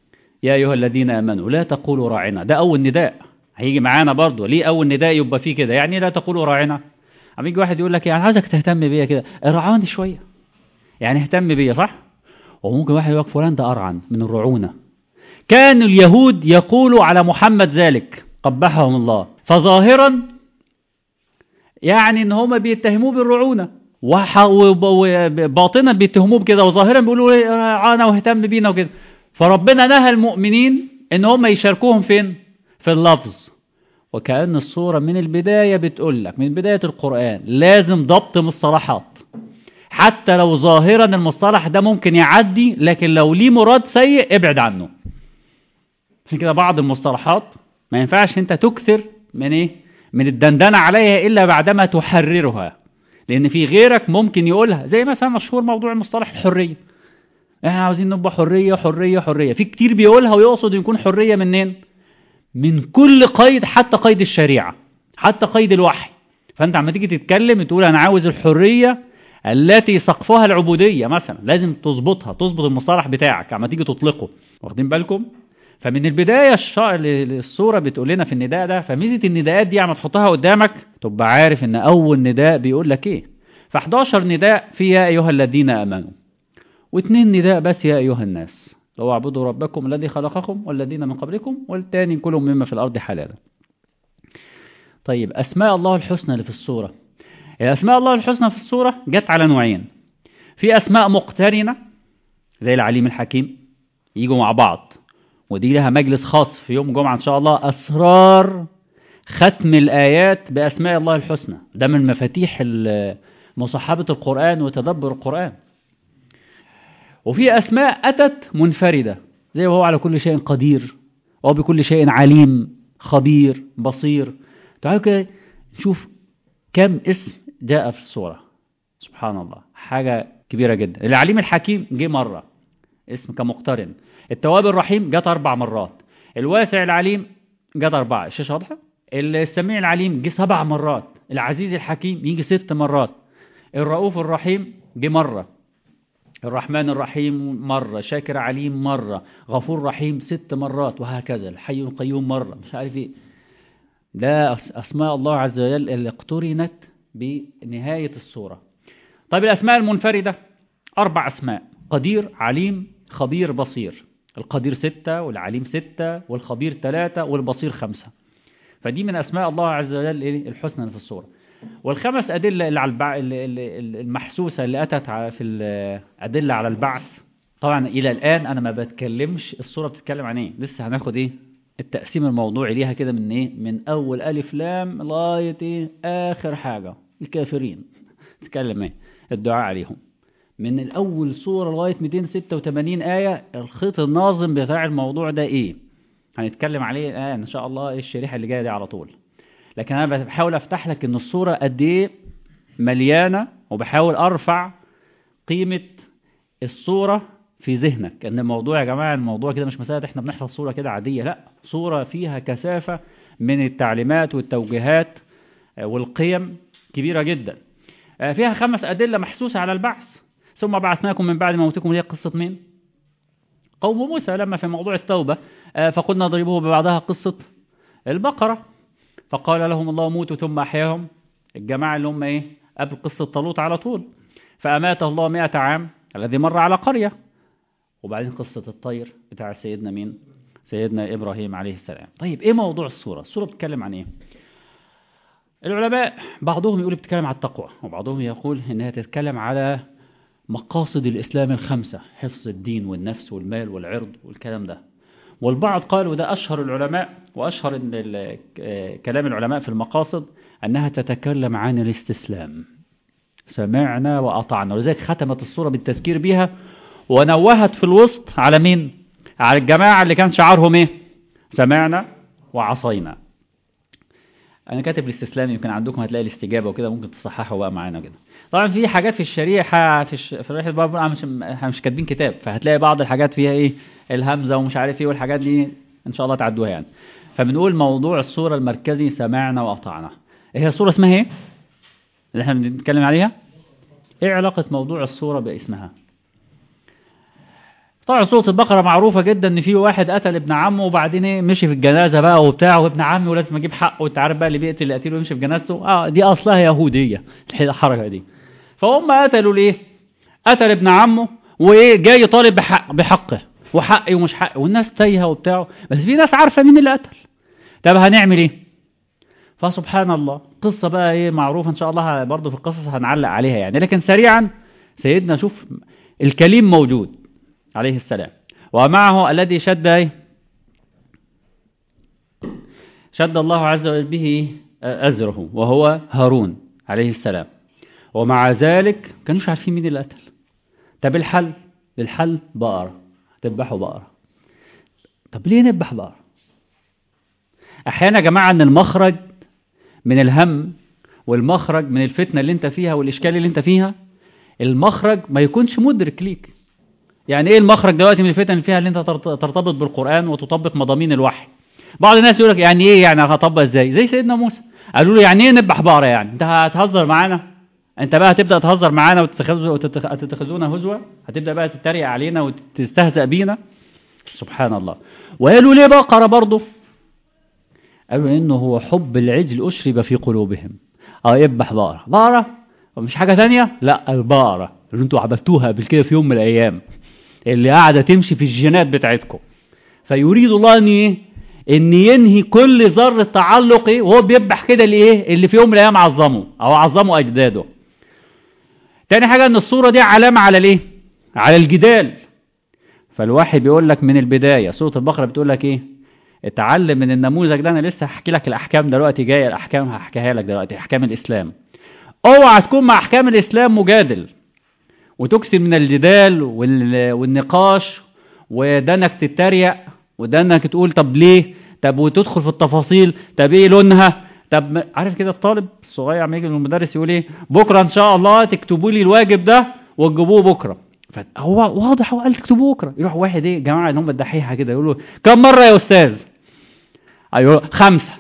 يا أيها الذين آمنوا لا تقولوا راعنا ده أول نداء هيجي معانا برضه ليه أول نداء يبقى فيه كده يعني لا تقولوا راعنا عم يجي واحد يقول لك يعني عايزك تهتم بيا كده ارعاني شوية يعني اهتم بيا صح وممكن واحد يقول لك فلان ده أرعن من الرعونة كان اليهود يقولوا على محمد ذلك قبحهم الله فظاهرا يعني ان هم بيتهموه بالرعونه وباطنا بيتهموه بكده وظاهرا بيقولوا ايه رعانا واهتم بينا وكده فربنا نهى المؤمنين ان هم يشاركوهم فين في اللفظ وكأن الصورة من البداية بتقول لك من بداية القرآن لازم ضبط مصطلحات حتى لو ظاهرا المصطلح ده ممكن يعدي لكن لو ليه مراد سيء ابعد عنه عشان كده بعض المصطلحات ما ينفعش انت تكثر من ايه من الدندنة عليها الا بعدما تحررها لان في غيرك ممكن يقولها زي مثلا مشهور موضوع المصطلح الحرية احنا عاوزين نبقى حرية حرية حرية في كتير بيقولها ويقصد يكون حرية منين من كل قيد حتى قيد الشريعة حتى قيد الوحي فانت عم تيجي تتكلم تقول انا عاوز الحرية التي سقفها العبودية مثلا لازم تظبطها تظبط المصطلح بتاعك عم تيجي تطلقه واخدين بالكم فمن البداية الصورة بتقول لنا في النداء ده فميزة النداءات دي عم تحطها قدامك تبقى عارف ان اول نداء بيقول لك ايه ف11 نداء في يا ايها الذين امنوا واثنين نداء بس يا ايها الناس لو اعبدوا ربكم الذي خلقكم والذين من قبلكم والتاني كلهم مما في الارض حلالا طيب اسماء الله الحسنى اللي في الصورة اسماء الله الحسنى في الصورة جت على نوعين في اسماء مقترنة زي العليم الحكيم يجوا مع بعض ودي لها مجلس خاص في يوم جمعة إن شاء الله أسرار ختم الآيات بأسماء الله الحسنى ده من مفاتيح مصاحبة القرآن وتدبر القرآن وفي أسماء أتت منفردة زي وهو على كل شيء قدير وهو بكل شيء عليم خبير بصير تعالوا كده نشوف كم اسم جاء في السورة سبحان الله حاجة كبيرة جدا العليم الحكيم جه مرة اسم كمقترن التواب الرحيم جت أربع مرات الواسع العليم جت أربعة الشاشة واضحة السميع العليم جه سبع مرات العزيز الحكيم يجي ست مرات الرؤوف الرحيم جه مرة الرحمن الرحيم مرة شاكر عليم مرة غفور رحيم ست مرات وهكذا الحي القيوم مرة مش عارف ايه ده أسماء الله عز وجل اللي اقترنت بنهاية السورة طيب الأسماء المنفردة أربع أسماء قدير عليم خبير بصير القدير ستة والعليم ستة والخبير ثلاثة والبصير خمسة فدي من أسماء الله عز وجل الحسنى في الصورة والخمس أدلة اللي على البع... المحسوسة اللي أتت في الأدلة على البعث طبعا إلى الآن أنا ما بتكلمش الصورة بتتكلم عن إيه لسه هناخد إيه التقسيم الموضوعي ليها كده من إيه من أول ألف لام لغاية إيه آخر حاجة الكافرين تتكلم إيه الدعاء عليهم من الأول صورة لغاية 286 آية الخيط الناظم بتاع الموضوع ده إيه هنتكلم عليه الآن إن شاء الله الشريحة اللي جاية دي على طول لكن أنا بحاول أفتح لك إن الصورة قد إيه مليانة وبحاول أرفع قيمة الصورة في ذهنك ان الموضوع يا جماعة الموضوع كده مش مسألة احنا بنحفظ صورة كده عادية لا صورة فيها كثافة من التعليمات والتوجيهات والقيم كبيرة جدا فيها خمس أدلة محسوسة على البعث ثم بعثناكم من بعد موتكم هي قصة مين قوم موسى لما في موضوع التوبة فقلنا ضربوه ببعضها قصة البقرة فقال لهم الله موتوا ثم أحياهم الجماعة اللي هم إيه قبل قصة طالوت على طول فأماته الله مئة عام الذي مر على قرية وبعدين قصة الطير بتاع سيدنا مين سيدنا إبراهيم عليه السلام طيب إيه موضوع السورة السورة بتتكلم عن إيه العلماء بعضهم يقول بتتكلم على التقوى وبعضهم يقول إنها تتكلم على مقاصد الإسلام الخمسة حفظ الدين والنفس والمال والعرض والكلام ده والبعض قالوا ده أشهر العلماء وأشهر كلام العلماء في المقاصد أنها تتكلم عن الاستسلام سمعنا وأطعنا ولذلك ختمت الصورة بالتذكير بها ونوهت في الوسط على مين على الجماعة اللي كان شعارهم ايه سمعنا وعصينا انا كاتب الاستسلام يمكن عندكم هتلاقي الاستجابة وكده ممكن تصححوا بقى معانا كده طبعا في حاجات في الشريحة في الش... في ريحة الباب مش مش كاتبين كتاب فهتلاقي بعض الحاجات فيها ايه الهمزة ومش عارف ايه والحاجات دي ان شاء الله تعدوها يعني فبنقول موضوع الصورة المركزي سمعنا وأطعنا هي الصورة اسمها ايه اللي احنا بنتكلم عليها ايه علاقة موضوع الصورة باسمها طبعا سورة البقرة معروفة جدا ان في واحد قتل ابن عمه وبعدين ايه مشي في الجنازة بقى وبتاع وابن عمي ولازم اجيب حقه وانت عارف بقى اللي بيقتل اللي قتله ويمشي في جنازته اه دي اصلها يهودية الحركة دي فهم قتلوا ليه قتل ابن عمه وايه جاي طالب بحق بحقه وحقي ومش حقي والناس تايهه وبتاع بس في ناس عارفه مين اللي قتل طب هنعمل ايه فسبحان الله قصه بقى ايه معروفه ان شاء الله برضه في القصص هنعلق عليها يعني لكن سريعا سيدنا شوف الكليم موجود عليه السلام ومعه الذي شد ايه شد الله عز وجل به أزره وهو هارون عليه السلام ومع ذلك كانوش عارفين مين اللي قتل طب الحل الحل بقرة تذبحوا بقرة طب ليه نذبح بقرة احيانا يا جماعة ان المخرج من الهم والمخرج من الفتنة اللي انت فيها والاشكال اللي انت فيها المخرج ما يكونش مدرك ليك يعني ايه المخرج دلوقتي من الفتن اللي فيها اللي انت ترتبط بالقرآن وتطبق مضامين الوحي بعض الناس يقول لك يعني ايه يعني هطبق ازاي زي سيدنا موسى قالوا له يعني ايه نذبح بقرة يعني انت هتهزر معانا انت بقى هتبدا تهزر معانا وتتخذونا هزوه هتبدا بقى تتريق علينا وتستهزأ بينا سبحان الله وقالوا ليه بقرة برضه قالوا انه هو حب العجل اشرب في قلوبهم اه يذبح بقرة بقرة مش حاجة تانية لا البقرة اللي انتوا عبدتوها قبل كده في يوم من الايام اللي قاعدة تمشي في الجينات بتاعتكم فيريد الله ان ايه ان ينهي كل ذرة تعلق ايه وهو بيذبح كده الايه اللي في يوم من الايام عظمه او عظموا اجداده تاني حاجة ان الصورة دي علامة على الايه على الجدال فالواحد بيقول لك من البداية سورة البقرة بتقول لك ايه اتعلم من النموذج ده انا لسه هحكي لك الاحكام دلوقتي جايه الاحكام هحكيها لك دلوقتي احكام الاسلام اوعى تكون مع احكام الاسلام مجادل وتكسر من الجدال والنقاش وده انك تتريق وده انك تقول طب ليه طب وتدخل في التفاصيل طب ايه لونها طب عارف كده الطالب الصغير عم يجي المدرس يقول ايه بكره ان شاء الله تكتبوا لي الواجب ده وتجيبوه بكره فهو واضح هو قال تكتبوه بكره يروح واحد ايه جماعه ان هم الدحيحه كده يقولوا كم مره يا استاذ ايوه خمسه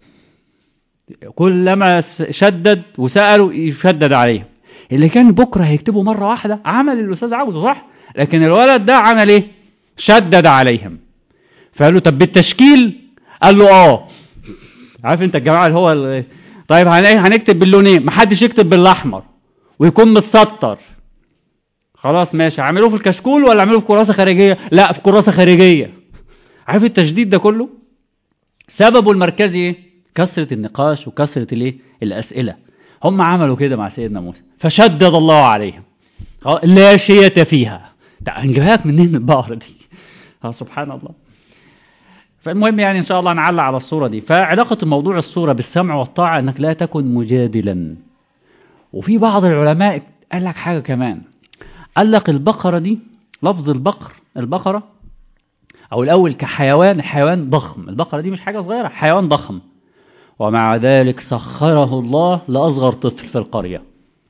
كلما شدد وسالوا يشدد عليه اللي كان بكره هيكتبوا مره واحده عمل اللي الاستاذ عاوزه صح لكن الولد ده عمل ايه شدد عليهم فقال له طب بالتشكيل قال له اه عارف انت الجماعه اللي هو اللي طيب هنكتب باللونين محدش يكتب بالاحمر ويكون متسطر خلاص ماشي عملوه في الكشكول ولا عملوه في كراسه خارجيه لا في كراسه خارجيه عارف التشديد ده كله سببه المركزي ايه كثره النقاش وكثره الايه الاسئله هم عملوا كده مع سيدنا موسى فشدد الله عليهم لا شية فيها هنجيبها لك منين البقره دي سبحان الله فالمهم يعني ان شاء الله نعلق على الصورة دي فعلاقة موضوع الصورة بالسمع والطاعة انك لا تكن مجادلا وفي بعض العلماء قال لك حاجة كمان قال لك البقرة دي لفظ البقر البقرة او الاول كحيوان حيوان ضخم البقرة دي مش حاجة صغيرة حيوان ضخم ومع ذلك سخره الله لأصغر طفل في القرية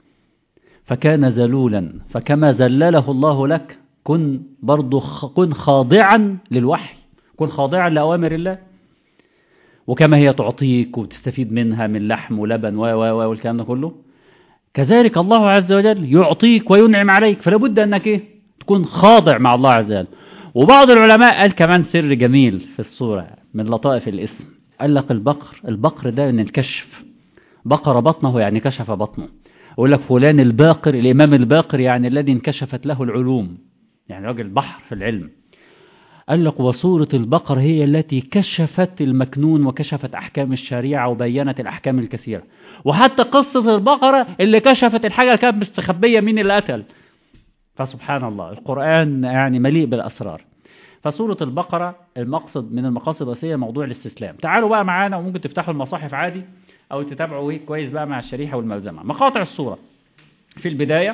فكان ذلولا فكما ذلله الله لك كن برضو كن خاضعا للوحي كن خاضعا لأوامر الله وكما هي تعطيك وتستفيد منها من لحم ولبن و و و والكلام ده كله كذلك الله عز وجل يعطيك وينعم عليك فلا بد أنك إيه؟ تكون خاضع مع الله عز وجل وبعض العلماء قال كمان سر جميل في الصورة من لطائف الاسم قال لك البقر البقر ده من الكشف بقر بطنه يعني كشف بطنه يقول لك فلان الباقر الإمام الباقر يعني الذي انكشفت له العلوم يعني راجل بحر في العلم قال لك وصورة البقر هي التي كشفت المكنون وكشفت أحكام الشريعة وبينت الأحكام الكثيرة وحتى قصة البقرة اللي كشفت الحاجة اللي كانت مستخبية مين اللي قتل فسبحان الله القرآن يعني مليء بالأسرار فسورة البقرة المقصد من المقاصد الرئيسية موضوع الاستسلام تعالوا بقى معانا وممكن تفتحوا المصاحف عادي أو تتابعوا كويس بقى مع الشريحة والملزمة مقاطع الصورة في البداية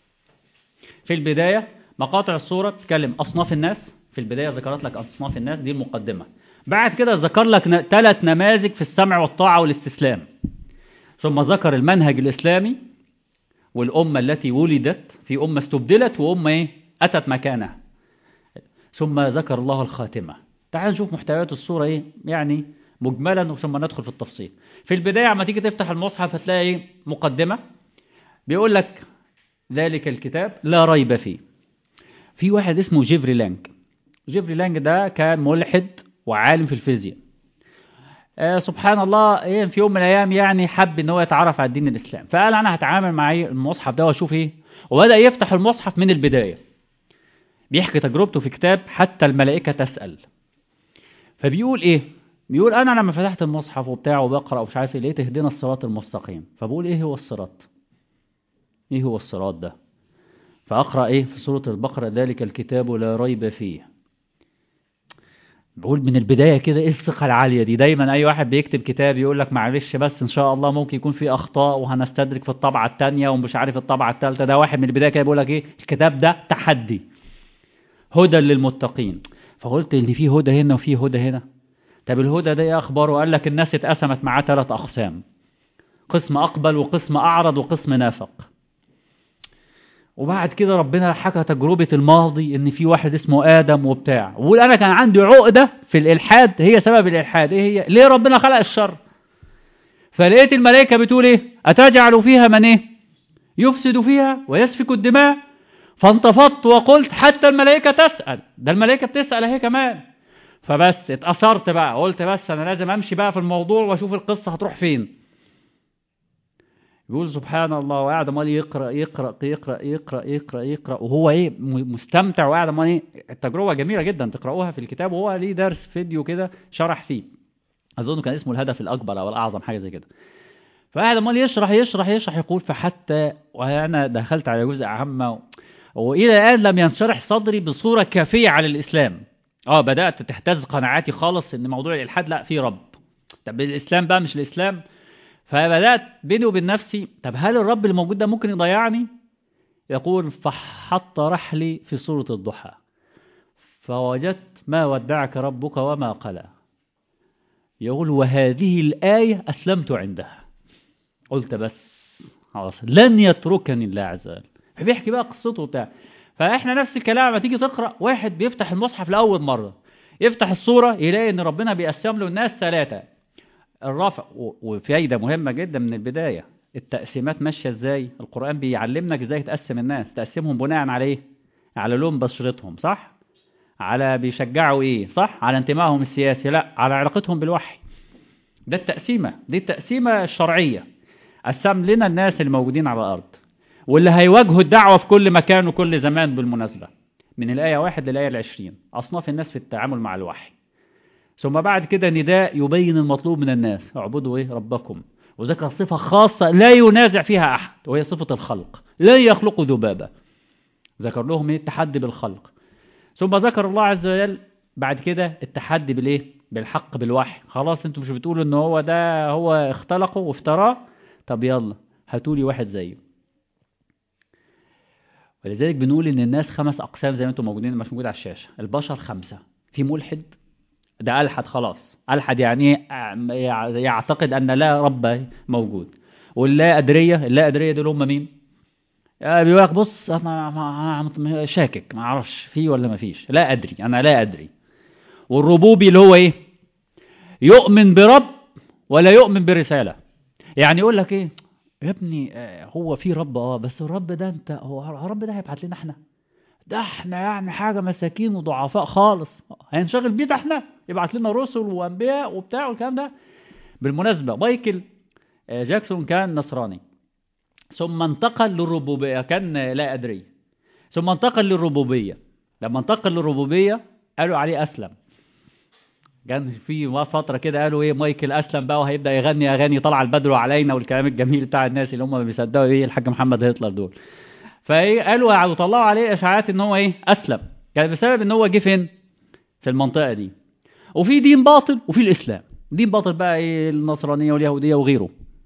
في البداية مقاطع الصورة تتكلم أصناف الناس في البداية ذكرت لك أصناف الناس دي المقدمة بعد كده ذكر لك ثلاث نماذج في السمع والطاعة والاستسلام ثم ذكر المنهج الإسلامي والأمة التي ولدت في أمة استبدلت وأمة إيه؟ أتت مكانها ثم ذكر الله الخاتمة تعال نشوف محتويات الصورة إيه يعني مجملا ثم ندخل في التفصيل في البداية عما تيجي تفتح المصحف هتلاقي إيه؟ مقدمة بيقول لك ذلك الكتاب لا ريب فيه في واحد اسمه جيفري لانج جيفري لانج ده كان ملحد وعالم في الفيزياء آه سبحان الله ايه في يوم من الايام يعني حب ان هو يتعرف على الدين الاسلام فقال انا هتعامل مع المصحف ده واشوف ايه وبدا يفتح المصحف من البدايه بيحكي تجربته في كتاب حتى الملائكه تسال فبيقول ايه بيقول انا لما فتحت المصحف وبتاع وبقرا ومش عارف ايه لقيت اهدنا الصراط المستقيم فبقول ايه هو الصراط ايه هو الصراط ده فاقرا ايه في سوره البقره ذلك الكتاب لا ريب فيه بقول من البدايه كده ايه الثقه العاليه دي دايما اي واحد بيكتب كتاب يقول لك معلش بس ان شاء الله ممكن يكون في اخطاء وهنستدرك في الطبعه الثانيه ومش عارف الطبعه الثالثه ده واحد من البدايه كده بيقول لك ايه الكتاب ده تحدي هدى للمتقين فقلت ان في هدى هنا وفي هدى هنا طب الهدى ده ايه اخباره قال لك الناس اتقسمت معاه ثلاث اقسام قسم اقبل وقسم اعرض وقسم نافق وبعد كده ربنا حكى تجربة الماضي ان في واحد اسمه ادم وبتاع وقول انا كان عندي عقدة في الالحاد هي سبب الالحاد ايه هي ليه ربنا خلق الشر فلقيت الملائكة بتقول ايه اتجعل فيها من ايه يفسد فيها ويسفك الدماء فانتفضت وقلت حتى الملائكة تسأل ده الملائكة بتسأل اهي كمان فبس اتأثرت بقى قلت بس انا لازم امشي بقى في الموضوع واشوف القصة هتروح فين يقول سبحان الله وقاعد امال يقرا يقرا يقرا يقرا يقرا يقرا وهو ايه مستمتع وقاعد امال ايه التجربه جميله جدا تقراوها في الكتاب وهو ليه درس فيديو كده شرح فيه اظن كان اسمه الهدف الاكبر او الاعظم حاجه زي كده فقاعد امال يشرح يشرح يشرح يقول فحتى وانا دخلت على جزء عامه والى الان لم ينشرح صدري بصوره كافيه على الاسلام اه بدات تهتز قناعاتي خالص ان موضوع الالحاد لا في رب طب الاسلام بقى مش الاسلام فبدأت بيني وبين نفسي طب هل الرب اللي موجود ده ممكن يضيعني يقول فحط رحلي في سورة الضحى فوجدت ما ودعك ربك وما قلى يقول وهذه الآية أسلمت عندها قلت بس خلاص لن يتركني الله عز وجل فبيحكي بقى قصته بتاع فاحنا نفس الكلام لما تيجي تقرا واحد بيفتح المصحف لاول مره يفتح الصوره يلاقي ان ربنا بيقسم له الناس ثلاثه الرفع وفايدة مهمة جدا من البداية التقسيمات ماشية ازاي القرآن بيعلمك ازاي تقسم الناس تقسمهم بناء على ايه على لون بشرتهم صح على بيشجعوا ايه صح على انتمائهم السياسي لا على علاقتهم بالوحي ده التقسيمة دي التقسيمة الشرعية قسم لنا الناس اللي موجودين على الأرض واللي هيواجهوا الدعوة في كل مكان وكل زمان بالمناسبة من الآية واحد للآية العشرين أصناف الناس في التعامل مع الوحي ثم بعد كده نداء يبين المطلوب من الناس اعبدوا ايه ربكم وذكر صفة خاصة لا ينازع فيها أحد وهي صفة الخلق لا يخلق ذبابة ذكر لهم ايه التحدي بالخلق ثم ذكر الله عز وجل بعد كده التحدي بالايه بالحق بالوحي خلاص انتم مش بتقولوا ان هو ده هو اختلقه وافتراه طب يلا هاتوا لي واحد زيه ولذلك بنقول ان الناس خمس اقسام زي ما انتم موجودين مش موجود على الشاشه البشر خمسه في ملحد ده ألحد خلاص ألحد يعني يعتقد أن لا رب موجود واللا أدرية اللا أدرية دول هم مين بيقول لك بص أنا شاكك ما أعرفش في ولا ما فيش لا أدري أنا لا أدري والربوبي اللي هو إيه يؤمن برب ولا يؤمن برسالة يعني يقول لك إيه يا ابني هو في رب اه بس الرب ده انت هو الرب ده هيبعت لنا احنا ده احنا يعني حاجة مساكين وضعفاء خالص هينشغل بيه ده احنا يبعت لنا رسل وانبياء وبتاع والكلام ده بالمناسبة مايكل جاكسون كان نصراني ثم انتقل للربوبية كان لا أدري ثم انتقل للربوبية لما انتقل للربوبية قالوا عليه أسلم كان في فترة كده قالوا ايه مايكل أسلم بقى وهيبدأ يغني أغاني طلع البدر علينا والكلام الجميل بتاع الناس اللي هم بيصدقوا ايه الحاج محمد هتلر دول فايه قالوا وطلعوا عليه اشاعات ان هو ايه اسلم كان بسبب ان هو جه فين في المنطقه دي وفي دين باطل وفي الاسلام دين باطل بقى ايه النصرانيه واليهوديه وغيره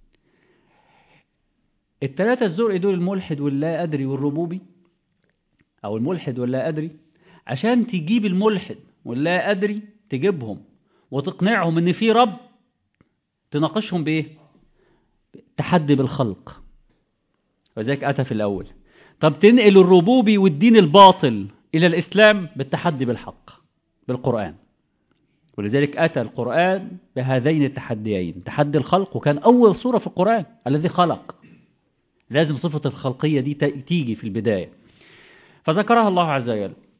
الثلاثه الزرق دول الملحد واللا ادري والربوبي او الملحد واللا ادري عشان تجيب الملحد واللا ادري تجيبهم وتقنعهم ان في رب تناقشهم بايه تحدي بالخلق وذلك اتى في الاول طب تنقل الربوبي والدين الباطل إلى الإسلام بالتحدي بالحق بالقرآن ولذلك أتى القرآن بهذين التحديين تحدي الخلق وكان أول صورة في القرآن الذي خلق لازم صفة الخلقية دي تيجي في البداية فذكرها الله عز وجل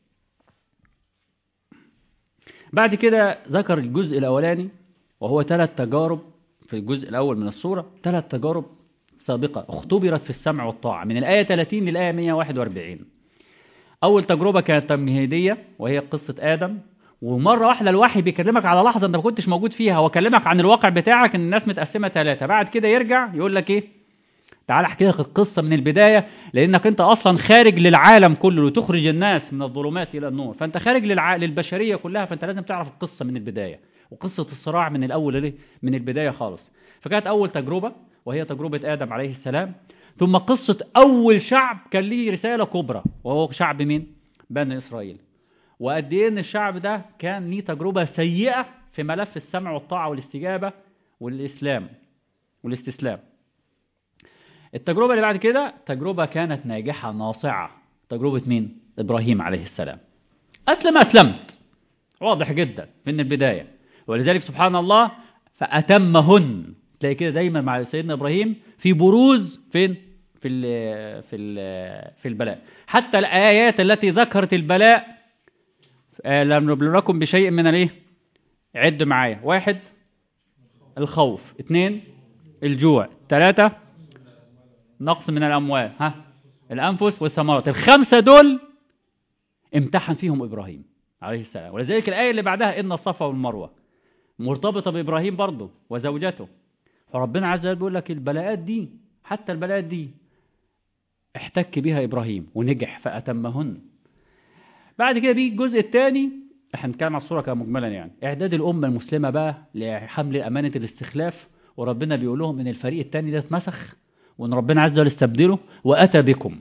بعد كده ذكر الجزء الأولاني وهو ثلاث تجارب في الجزء الأول من السورة ثلاث تجارب سابقة اختبرت في السمع والطاعة من الآية 30 للآية 141 أول تجربة كانت تمهيدية وهي قصة آدم ومرة واحدة الوحي بيكلمك على لحظة أنت ما كنتش موجود فيها هو كلمك عن الواقع بتاعك إن الناس متقسمة ثلاثة بعد كده يرجع يقول لك إيه تعال احكي لك القصة من البداية لأنك أنت أصلا خارج للعالم كله وتخرج الناس من الظلمات إلى النور فأنت خارج للع... للبشرية كلها فأنت لازم تعرف القصة من البداية وقصة الصراع من الأول ليه؟ من البداية خالص فكانت أول تجربة وهي تجربة آدم عليه السلام ثم قصة أول شعب كان ليه رسالة كبرى وهو شعب مين؟ بني إسرائيل وقد إيه إن الشعب ده كان ليه تجربة سيئة في ملف السمع والطاعة والاستجابة والإسلام والاستسلام التجربة اللي بعد كده تجربة كانت ناجحة ناصعة تجربة مين؟ إبراهيم عليه السلام أسلم أسلمت واضح جدا من البداية ولذلك سبحان الله فأتمهن تلاقي كده دايما مع سيدنا إبراهيم في بروز فين؟ في ال في ال في البلاء حتى الآيات التي ذكرت البلاء لم نبلونكم بشيء من الايه عد معايا واحد الخوف اثنين الجوع ثلاثة نقص من الأموال ها الأنفس والثمرات الخمسة دول امتحن فيهم إبراهيم عليه السلام ولذلك الآية اللي بعدها إن الصفا والمروة مرتبطة بإبراهيم برضه وزوجته فربنا عز وجل بيقول لك البلاءات دي حتى البلاءات دي احتك بها إبراهيم ونجح فأتمهن بعد كده بيجي الجزء الثاني احنا بنتكلم على الصورة كمجملا يعني إعداد الأمة المسلمة بقى لحمل أمانة الاستخلاف وربنا بيقول لهم إن الفريق الثاني ده اتمسخ وإن ربنا عز وجل استبدله وأتى بكم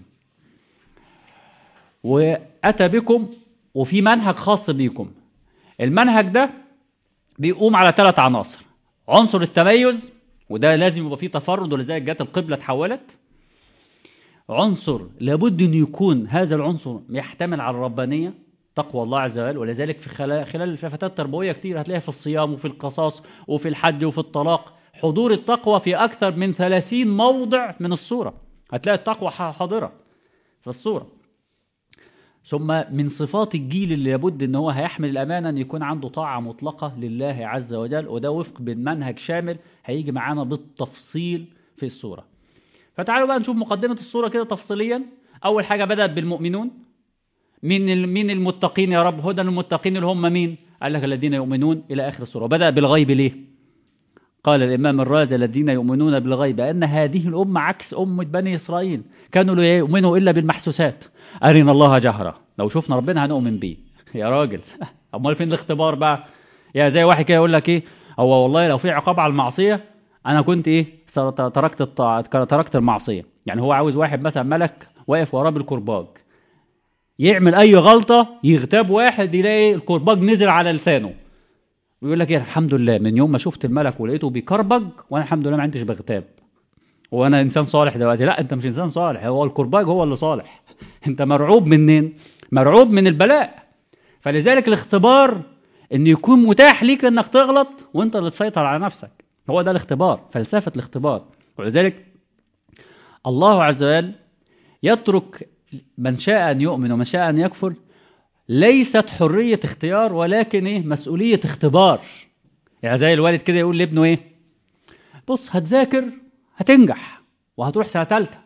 وأتى بكم وفي منهج خاص بيكم المنهج ده بيقوم على ثلاث عناصر عنصر التميز وده لازم يبقى فيه تفرد ولذلك جت القبلة اتحولت عنصر لابد أن يكون هذا العنصر يحتمل على الربانية تقوى الله عز وجل ولذلك في خلال, خلال الفتات التربوية كتير هتلاقيها في الصيام وفي القصاص وفي الحج وفي الطلاق حضور التقوى في أكثر من 30 موضع من الصورة هتلاقي التقوى حاضرة في الصورة ثم من صفات الجيل اللي لابد ان هو هيحمل الامانه ان يكون عنده طاعه مطلقه لله عز وجل وده وفق بالمنهج شامل هيجي معانا بالتفصيل في الصوره فتعالوا بقى نشوف مقدمه الصوره كده تفصيليا اول حاجه بدات بالمؤمنون مين مين المتقين يا رب هدى المتقين اللي هم مين قال لك الذين يؤمنون الى اخر الصوره بدا بالغيب ليه قال الإمام الرازي الذين يؤمنون بالغيب أن هذه الأمة عكس أمة بني إسرائيل كانوا لا يؤمنوا إلا بالمحسوسات أرنا الله جهرة لو شفنا ربنا هنؤمن بيه يا راجل أمال فين الاختبار بقى يا زي واحد كده يقول لك إيه هو والله لو في عقاب على المعصية أنا كنت إيه تركت الطاعة تركت المعصية يعني هو عاوز واحد مثلا ملك واقف وراه بالكرباج يعمل أي غلطة يغتاب واحد يلاقي الكرباج نزل على لسانه ويقول لك ايه الحمد لله من يوم ما شفت الملك ولقيته بيكربج وانا الحمد لله ما عنديش بغتاب وانا انسان صالح دلوقتي لا انت مش انسان صالح هو الكرباج هو اللي صالح انت مرعوب منين مرعوب من البلاء فلذلك الاختبار ان يكون متاح ليك انك تغلط وانت اللي تسيطر على نفسك هو ده الاختبار فلسفة الاختبار ولذلك الله عز وجل يترك من شاء أن يؤمن ومن شاء أن يكفر ليست حرية اختيار ولكن ايه مسؤولية اختبار يعني زي الوالد كده يقول لابنه ايه بص هتذاكر هتنجح وهتروح سنة تالتة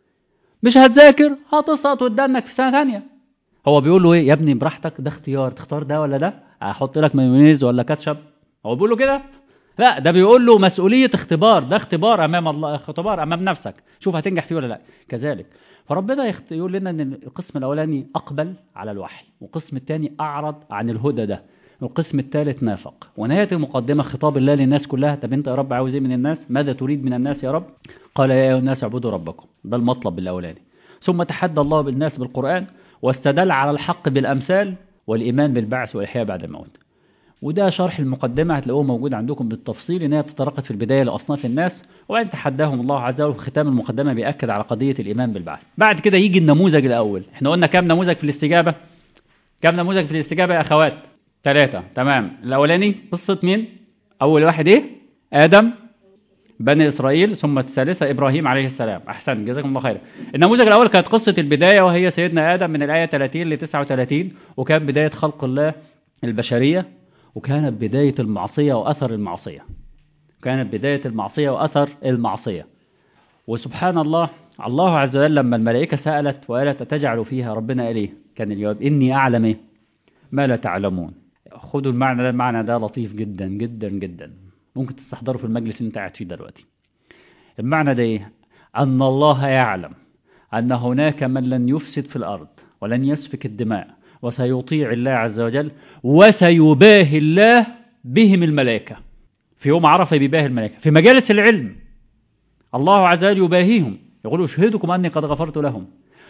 مش هتذاكر هتسقط قدامك في سنة تانية هو بيقول له ايه يا ابني براحتك ده اختيار تختار ده ولا ده احط لك مايونيز ولا كاتشب هو بيقول له كده لا ده بيقول له مسؤولية اختبار ده اختبار امام الله اختبار امام نفسك شوف هتنجح فيه ولا لا كذلك فربنا يخت... يقول لنا ان القسم الاولاني اقبل على الوحي والقسم الثاني اعرض عن الهدى ده والقسم الثالث نافق ونهايه المقدمه خطاب الله للناس كلها طب انت يا رب عاوز ايه من الناس ماذا تريد من الناس يا رب قال يا ايها الناس اعبدوا ربكم ده المطلب الاولاني ثم تحدى الله بالناس بالقران واستدل على الحق بالامثال والايمان بالبعث والاحياء بعد الموت وده شرح المقدمة هتلاقوه موجود عندكم بالتفصيل إن هي تترقت في البداية لأصناف الناس وبعدين تحداهم الله عز وجل ختام المقدمة بيأكد على قضية الإيمان بالبعث بعد كده يجي النموذج الأول احنا قلنا كام نموذج في الاستجابة كام نموذج في الاستجابة يا أخوات ثلاثة تمام الأولاني قصة مين أول واحد إيه آدم بني إسرائيل ثم الثالثة إبراهيم عليه السلام أحسن جزاكم الله خيرا النموذج الأول كانت قصة البداية وهي سيدنا آدم من الآية 30 ل 39 وكان بداية خلق الله البشرية وكانت بداية المعصية وأثر المعصية كانت بداية المعصية وأثر المعصية وسبحان الله الله عز وجل لما الملائكة سألت وقالت أتجعل فيها ربنا قال إيه كان الجواب إني أعلم إيه ما لا تعلمون خدوا المعنى ده المعنى ده لطيف جدا جدا جدا ممكن تستحضره في المجلس اللي انت قاعد فيه دلوقتي المعنى ده ايه ان الله يعلم ان هناك من لن يفسد في الارض ولن يسفك الدماء وسيطيع الله عز وجل وسيباهي الله بهم الملائكة في يوم عرفة بيباهي الملائكة في مجالس العلم الله عز وجل يباهيهم يقول أشهدكم أني قد غفرت لهم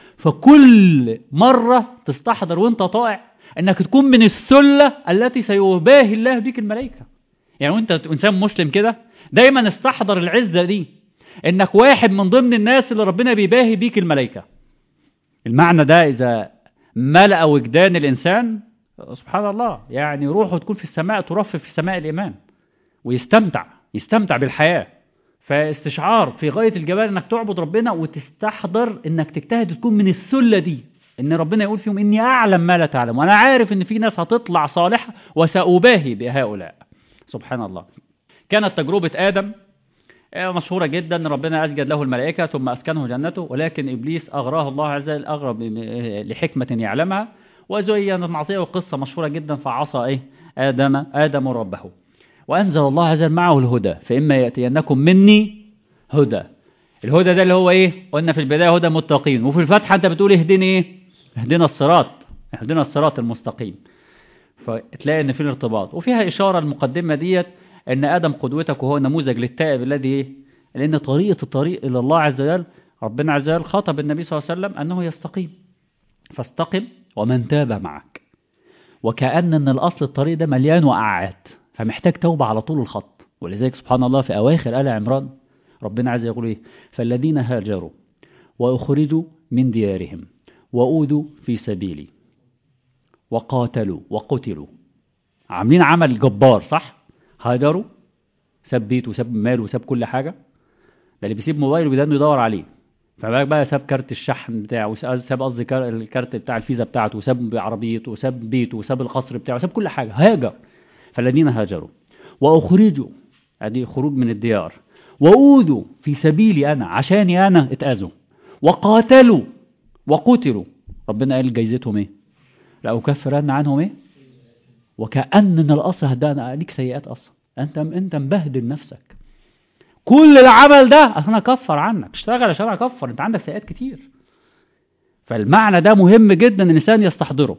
فكل مرة تستحضر وانت طائع انك تكون من السلة التي سيباهي الله بك الملائكة يعني وانت انسان مسلم كده دايما استحضر العزة دي انك واحد من ضمن الناس اللي ربنا بيباهي بيك الملائكة المعنى ده اذا ملأ وجدان الانسان سبحان الله يعني روحه تكون في السماء ترفف في سماء الايمان ويستمتع يستمتع بالحياة فاستشعار في غاية الجمال انك تعبد ربنا وتستحضر انك تجتهد تكون من السلة دي ان ربنا يقول فيهم اني اعلم ما لا تعلم وانا عارف ان في ناس هتطلع صالحة وسأباهي بهؤلاء سبحان الله كانت تجربة آدم مشهورة جدا ان ربنا أسجد له الملائكة ثم أسكنه جنته ولكن إبليس أغراه الله عز وجل أغرى لحكمة يعلمها وزين المعصية وقصة مشهورة جدا فعصى إيه آدم آدم ربه وأنزل الله عز وجل معه الهدى فإما يأتينكم مني هدى الهدى ده اللي هو إيه قلنا في البداية هدى متقين وفي الفتحة أنت بتقول اهدني إيه اهدنا الصراط اهدنا الصراط المستقيم فتلاقي ان في الارتباط وفيها اشاره المقدمه ديت ان ادم قدوتك وهو نموذج للتائب الذي لان طريقه الطريق الى الله عز وجل ربنا عز وجل خاطب النبي صلى الله عليه وسلم انه يستقيم فاستقم ومن تاب معك وكأن ان الاصل الطريق ده مليان وقعات فمحتاج توبه على طول الخط ولذلك سبحان الله في اواخر ال عمران ربنا عز وجل يقول ايه فالذين هاجروا واخرجوا من ديارهم وأوذوا في سبيلي وقاتلوا وقتلوا عاملين عمل جبار صح هاجروا ساب بيته وساب ماله وساب كل حاجة ده اللي بيسيب موبايله بيدانه يدور عليه فبقى بقى ساب كارت الشحن بتاعه وساب قصدي الكارت بتاع الفيزا بتاعته وساب عربيته وساب بيته وساب القصر بتاعه وساب كل حاجة هاجر فالذين هاجروا وأخرجوا ادي خروج من الديار وأوذوا في سبيلي أنا عشاني أنا اتأذوا وقاتلوا وقتلوا ربنا قال جايزتهم ايه لا أكفرن عنهم ايه وكأن من الأصل هدانا ليك سيئات أصلا أنت أنت مبهدل نفسك كل العمل ده أنا أكفر عنك اشتغل عشان أكفر أنت عندك سيئات كتير فالمعنى ده مهم جدا ان الإنسان يستحضره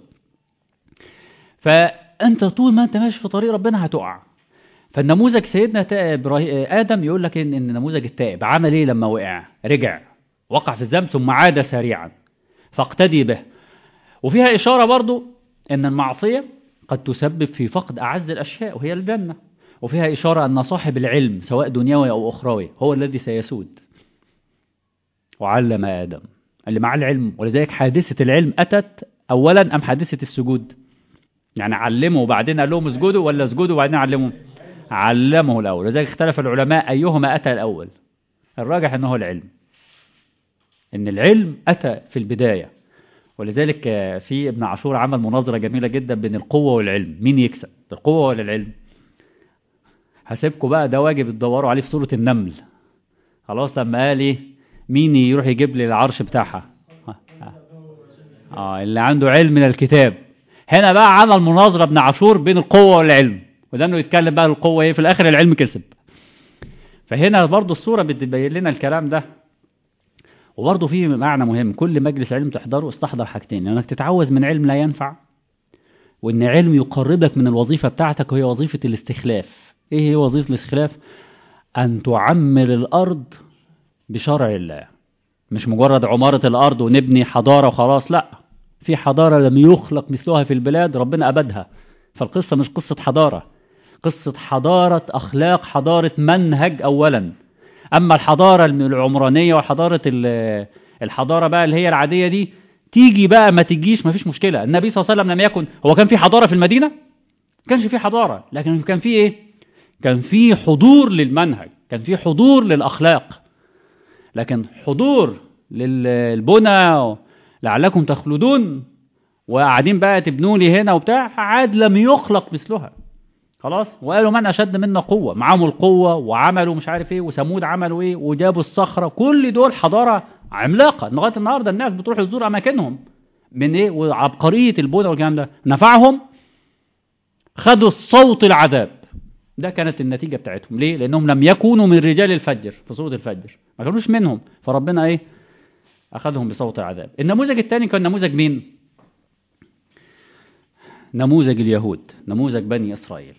فأنت طول ما أنت ماشي في طريق ربنا هتقع فالنموذج سيدنا آدم يقول لك إن, إن نموذج التائب عمل إيه لما وقع رجع وقع في الذنب ثم عاد سريعا فاقتدي به وفيها إشارة برضو أن المعصية قد تسبب في فقد أعز الأشياء وهي الجنة وفيها إشارة أن صاحب العلم سواء دنيوي أو أخروي هو الذي سيسود وعلم آدم اللي مع العلم ولذلك حادثة العلم أتت أولا أم حادثة السجود يعني علمه وبعدين قال لهم اسجدوا ولا اسجدوا وبعدين علمهم علمه الأول لذلك اختلف العلماء أيهما أتى الأول الراجح أنه العلم ان العلم أتى في البداية ولذلك في ابن عاشور عمل مناظرة جميلة جدا بين القوة والعلم مين يكسب القوة ولا العلم هسيبكم بقى ده واجب تدوروا عليه في سورة النمل خلاص لما قال ايه مين يروح يجيب لي العرش بتاعها اه اللي عنده علم من الكتاب هنا بقى عمل مناظرة ابن عاشور بين القوة والعلم وده انه يتكلم بقى القوة ايه في الاخر العلم كسب فهنا برضو الصورة بتبين لنا الكلام ده وبرضه في معنى مهم كل مجلس علم تحضره استحضر حاجتين انك تتعوذ من علم لا ينفع وان علم يقربك من الوظيفة بتاعتك وهي وظيفة الاستخلاف ايه هي وظيفة الاستخلاف ان تعمر الارض بشرع الله مش مجرد عمارة الارض ونبني حضارة وخلاص لا في حضارة لم يخلق مثلها في البلاد ربنا أبدها فالقصة مش قصة حضارة قصة حضارة أخلاق حضارة منهج أولا أما الحضارة العمرانية وحضارة الحضارة بقى اللي هي العادية دي تيجي بقى ما تجيش ما فيش مشكلة النبي صلى الله عليه وسلم لم يكن هو كان في حضارة في المدينة كانش في حضارة لكن كان في ايه كان في حضور للمنهج كان في حضور للأخلاق لكن حضور للبنى لعلكم تخلدون وقاعدين بقى تبنوا لي هنا وبتاع عاد لم يخلق مثلها خلاص وقالوا من اشد منا قوه معاهم القوه وعملوا مش عارف ايه وثمود عملوا ايه وجابوا الصخره كل دول حضاره عملاقه لغايه النهارده الناس بتروح تزور اماكنهم من ايه وعبقريه البنى والكلام ده نفعهم خدوا صوت العذاب ده كانت النتيجه بتاعتهم ليه لانهم لم يكونوا من رجال الفجر في سوره الفجر ما كانوش منهم فربنا ايه اخذهم بصوت العذاب النموذج الثاني كان نموذج مين نموذج اليهود نموذج بني اسرائيل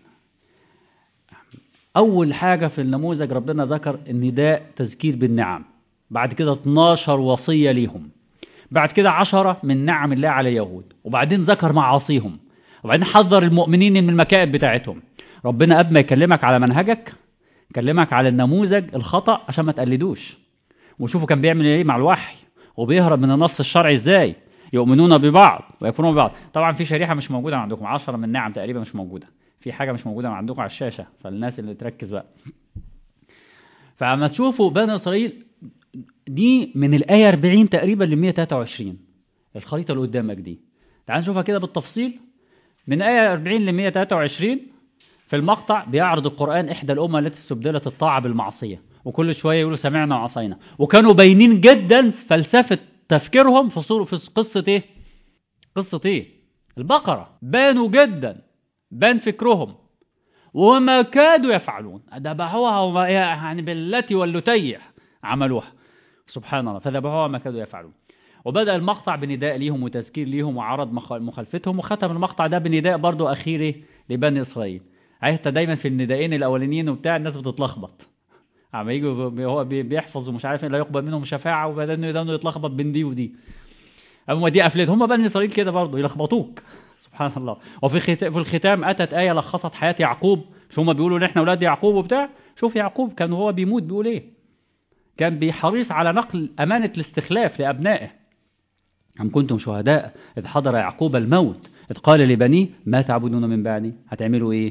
اول حاجه في النموذج ربنا ذكر النداء تذكير بالنعم بعد كده 12 وصيه ليهم بعد كده عشرة من نعم الله على اليهود وبعدين ذكر معاصيهم وبعدين حذر المؤمنين من المكائد بتاعتهم ربنا قبل ما يكلمك على منهجك يكلمك على النموذج الخطأ عشان ما تقلدوش وشوفوا كان بيعمل ايه مع الوحي وبيهرب من النص الشرعي ازاي يؤمنون ببعض ويكفرون ببعض طبعا في شريحة مش موجودة عندكم عشرة من نعم تقريبا مش موجودة في حاجة مش موجودة عندكم على الشاشة فالناس اللي تركز بقى فعما تشوفوا بني إسرائيل دي من الآية 40 تقريبا ل 123 الخريطة اللي قدامك دي تعال نشوفها كده بالتفصيل من آية 40 ل 123 في المقطع بيعرض القرآن إحدى الأمة التي استبدلت الطاعة بالمعصية وكل شوية يقولوا سمعنا وعصينا وكانوا باينين جدا فلسفة تفكيرهم في صورة في قصة إيه؟ قصة إيه؟ البقرة بانوا جدا بان فكرهم وما كادوا يفعلون ذبحوها يعني بالتي واللتي عملوها سبحان الله فذبحوها ما كادوا يفعلون وبدأ المقطع بنداء ليهم وتذكير ليهم وعرض مخالفتهم وختم المقطع ده بنداء برضو أخيري لبني إسرائيل عرفت دايما في الندائين الأولانيين وبتاع الناس بتتلخبط عم يجي هو بيحفظ ومش عارف لا يقبل منهم شفاعة وبعدين يدانه يتلخبط بين دي ودي أما دي قفلت هم بني إسرائيل كده برضو يلخبطوك سبحان الله وفي في الختام أتت آية لخصت حياة يعقوب مش هم بيقولوا إن إحنا أولاد يعقوب وبتاع شوف يعقوب كان هو بيموت بيقول إيه كان بيحريص على نقل أمانة الاستخلاف لأبنائه أم كنتم شهداء إذ حضر يعقوب الموت إذ قال لبنيه ما تعبدون من بعدي هتعملوا إيه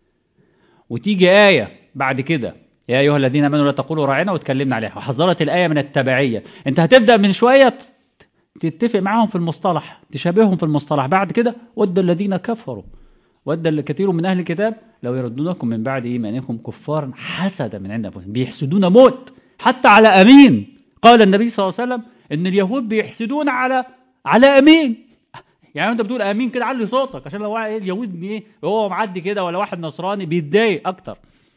وتيجي آية بعد كده يا أيها الذين آمنوا لا تقولوا راعنا واتكلمنا عليها وحذرت الآية من التبعية أنت هتبدأ من شوية تتفق معاهم في المصطلح تشابههم في المصطلح بعد كده ود الذين كفروا ود الكثير من أهل الكتاب لو يردونكم من بعد إيمانكم كفارا حسدا من عند أنفسهم بيحسدون موت حتى على أمين قال النبي صلى الله عليه وسلم إن اليهود بيحسدون على على أمين يعني انت بتقول امين كده علي صوتك عشان لو واحد اليهود ايه وهو معدي كده ولا واحد نصراني بيتضايق اكتر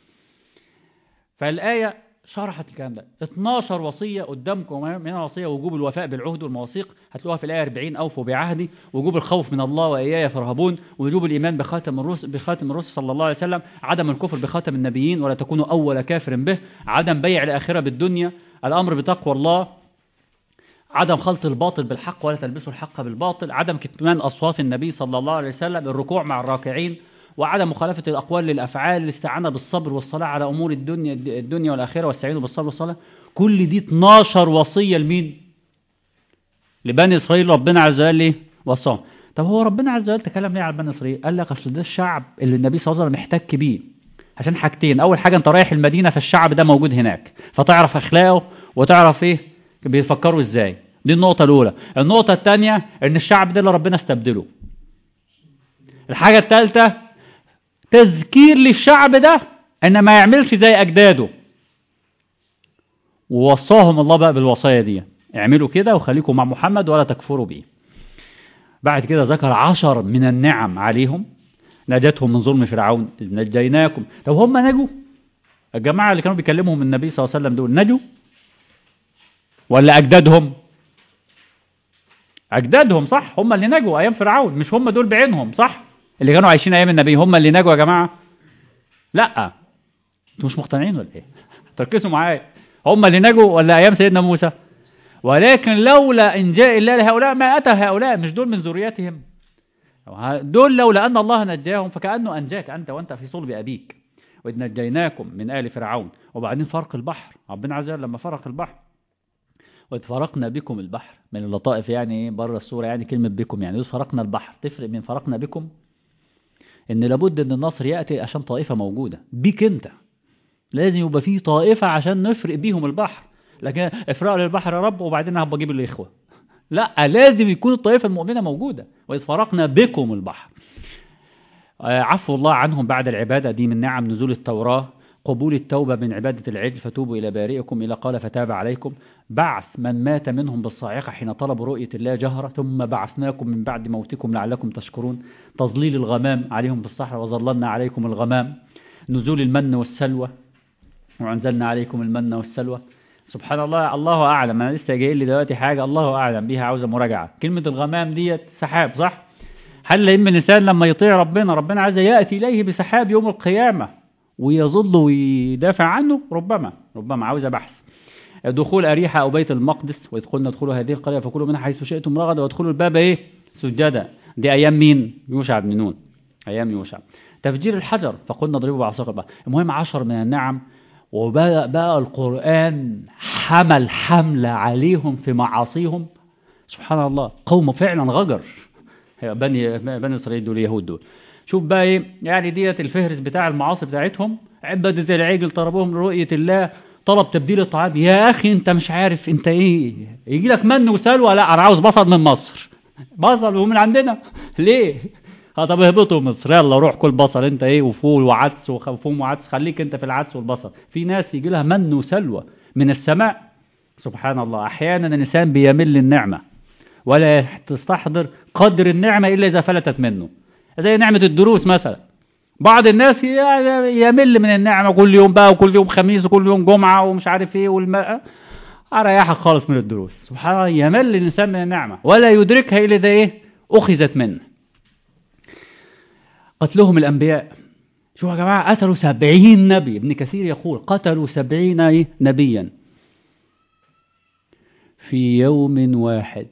فالايه شرحت الكلام ده 12 وصيه قدامكم منها وصيه وجوب الوفاء بالعهد والمواثيق هتلاقوها في الايه 40 اوفوا بعهدي وجوب الخوف من الله واياي فارهبون وجوب الايمان بخاتم الرسل بخاتم الرسل صلى الله عليه وسلم عدم الكفر بخاتم النبيين ولا تكونوا اول كافر به عدم بيع الاخره بالدنيا الامر بتقوى الله عدم خلط الباطل بالحق ولا تلبسوا الحق بالباطل عدم كتمان أصواف النبي صلى الله عليه وسلم الركوع مع الراكعين وعدم مخالفة الأقوال للأفعال الاستعانة بالصبر والصلاة على أمور الدنيا الدنيا والآخرة واستعينوا بالصبر والصلاة كل دي 12 وصية لمين؟ لبني إسرائيل ربنا عز وجل إيه؟ وصاهم طب هو ربنا عز وجل تكلم ليه على بني إسرائيل؟ قال لك أصل ده الشعب اللي النبي صلى الله عليه وسلم محتك بيه عشان حاجتين أول حاجة أنت رايح المدينة فالشعب ده موجود هناك فتعرف أخلاقه وتعرف إيه بيفكروا إزاي دي النقطة الأولى النقطة الثانية إن الشعب ده اللي ربنا استبدله الحاجة الثالثة تذكير للشعب ده إن ما يعملش زي أجداده ووصاهم الله بقى بالوصايا دي اعملوا كده وخليكم مع محمد ولا تكفروا بيه بعد كده ذكر عشر من النعم عليهم نجتهم من ظلم فرعون نجيناكم طب هم نجوا الجماعة اللي كانوا بيكلمهم النبي صلى الله عليه وسلم دول نجوا ولا أجدادهم أجدادهم صح هم اللي نجوا أيام فرعون مش هم دول بعينهم صح اللي كانوا عايشين أيام النبي هم اللي نجوا يا جماعة لا انتوا مش مقتنعين ولا ايه تركزوا معايا هم اللي نجوا ولا أيام سيدنا موسى ولكن لولا إن جاء الله لهؤلاء ما أتى هؤلاء مش دول من ذريتهم دول لولا أن الله نجاهم فكأنه أنجاك أنت وأنت في صلب أبيك وإذ نجيناكم من آل فرعون وبعدين فرق البحر ربنا عز وجل لما فرق البحر وإذ فرقنا بكم البحر من اللطائف يعني بره السورة يعني كلمة بكم يعني إذ فرقنا البحر تفرق من فرقنا بكم إن لابد إن النصر يأتي عشان طائفة موجودة بيك أنت لازم يبقى فيه طائفة عشان نفرق بيهم البحر لكن افرق للبحر يا رب وبعدين هبقى اجيب الإخوة لا لازم يكون الطائفة المؤمنة موجودة وإذ فرقنا بكم البحر عفو الله عنهم بعد العبادة دي من نعم نزول التوراة قبول التوبة من عبادة العجل فتوبوا إلى بارئكم إلى قال فتاب عليكم بعث من مات منهم بالصاعقة حين طلبوا رؤية الله جهرة ثم بعثناكم من بعد موتكم لعلكم تشكرون تظليل الغمام عليهم بالصحراء وظللنا عليكم الغمام نزول المن والسلوى وأنزلنا عليكم المن والسلوى سبحان الله الله أعلم أنا لسه جاي لي دلوقتي حاجة الله أعلم بيها عاوزة مراجعة كلمة الغمام ديت سحاب صح هل إما الإنسان لما يطيع ربنا ربنا عايز يأتي إليه بسحاب يوم القيامة ويظل ويدافع عنه ربما ربما عاوزة بحث دخول أريحة أو بيت المقدس وإذ قلنا ادخلوا هذه القرية فكلوا منها حيث شئتم رغدا وادخلوا الباب إيه سجدا دي أيام مين يوشع بن نون أيام يوشع تفجير الحجر فقلنا اضربوا بعصاكم المهم عشر من النعم وبقى بقى القرآن حمل حملة عليهم في معاصيهم سبحان الله قوم فعلا غجر بني بني إسرائيل دول اليهود دول شوف بقى ايه يعني ديت الفهرس بتاع المعاصي بتاعتهم عبادة العجل طلبوهم لرؤية الله طلب تبديل الطعام يا اخي انت مش عارف انت ايه يجي لك من وسلوى لا انا عاوز بصل من مصر بصل ومن عندنا ليه اه طب اهبطوا مصر يلا روح كل بصل انت ايه وفول وعدس وفوم وعدس خليك انت في العدس والبصل في ناس يجي لها من وسلوى من السماء سبحان الله احيانا الانسان بيمل للنعمه ولا تستحضر قدر النعمه الا اذا فلتت منه زي نعمه الدروس مثلا بعض الناس يمل من النعمه كل يوم بقى وكل يوم خميس وكل يوم جمعه ومش عارف ايه والماء اريحك خالص من الدروس سبحان الله يمل الانسان من النعمه ولا يدركها الا اذا ايه اخذت منه قتلهم الأنبياء شوفوا يا جماعة قتلوا سبعين نبي ابن كثير يقول قتلوا سبعين نبيا في يوم واحد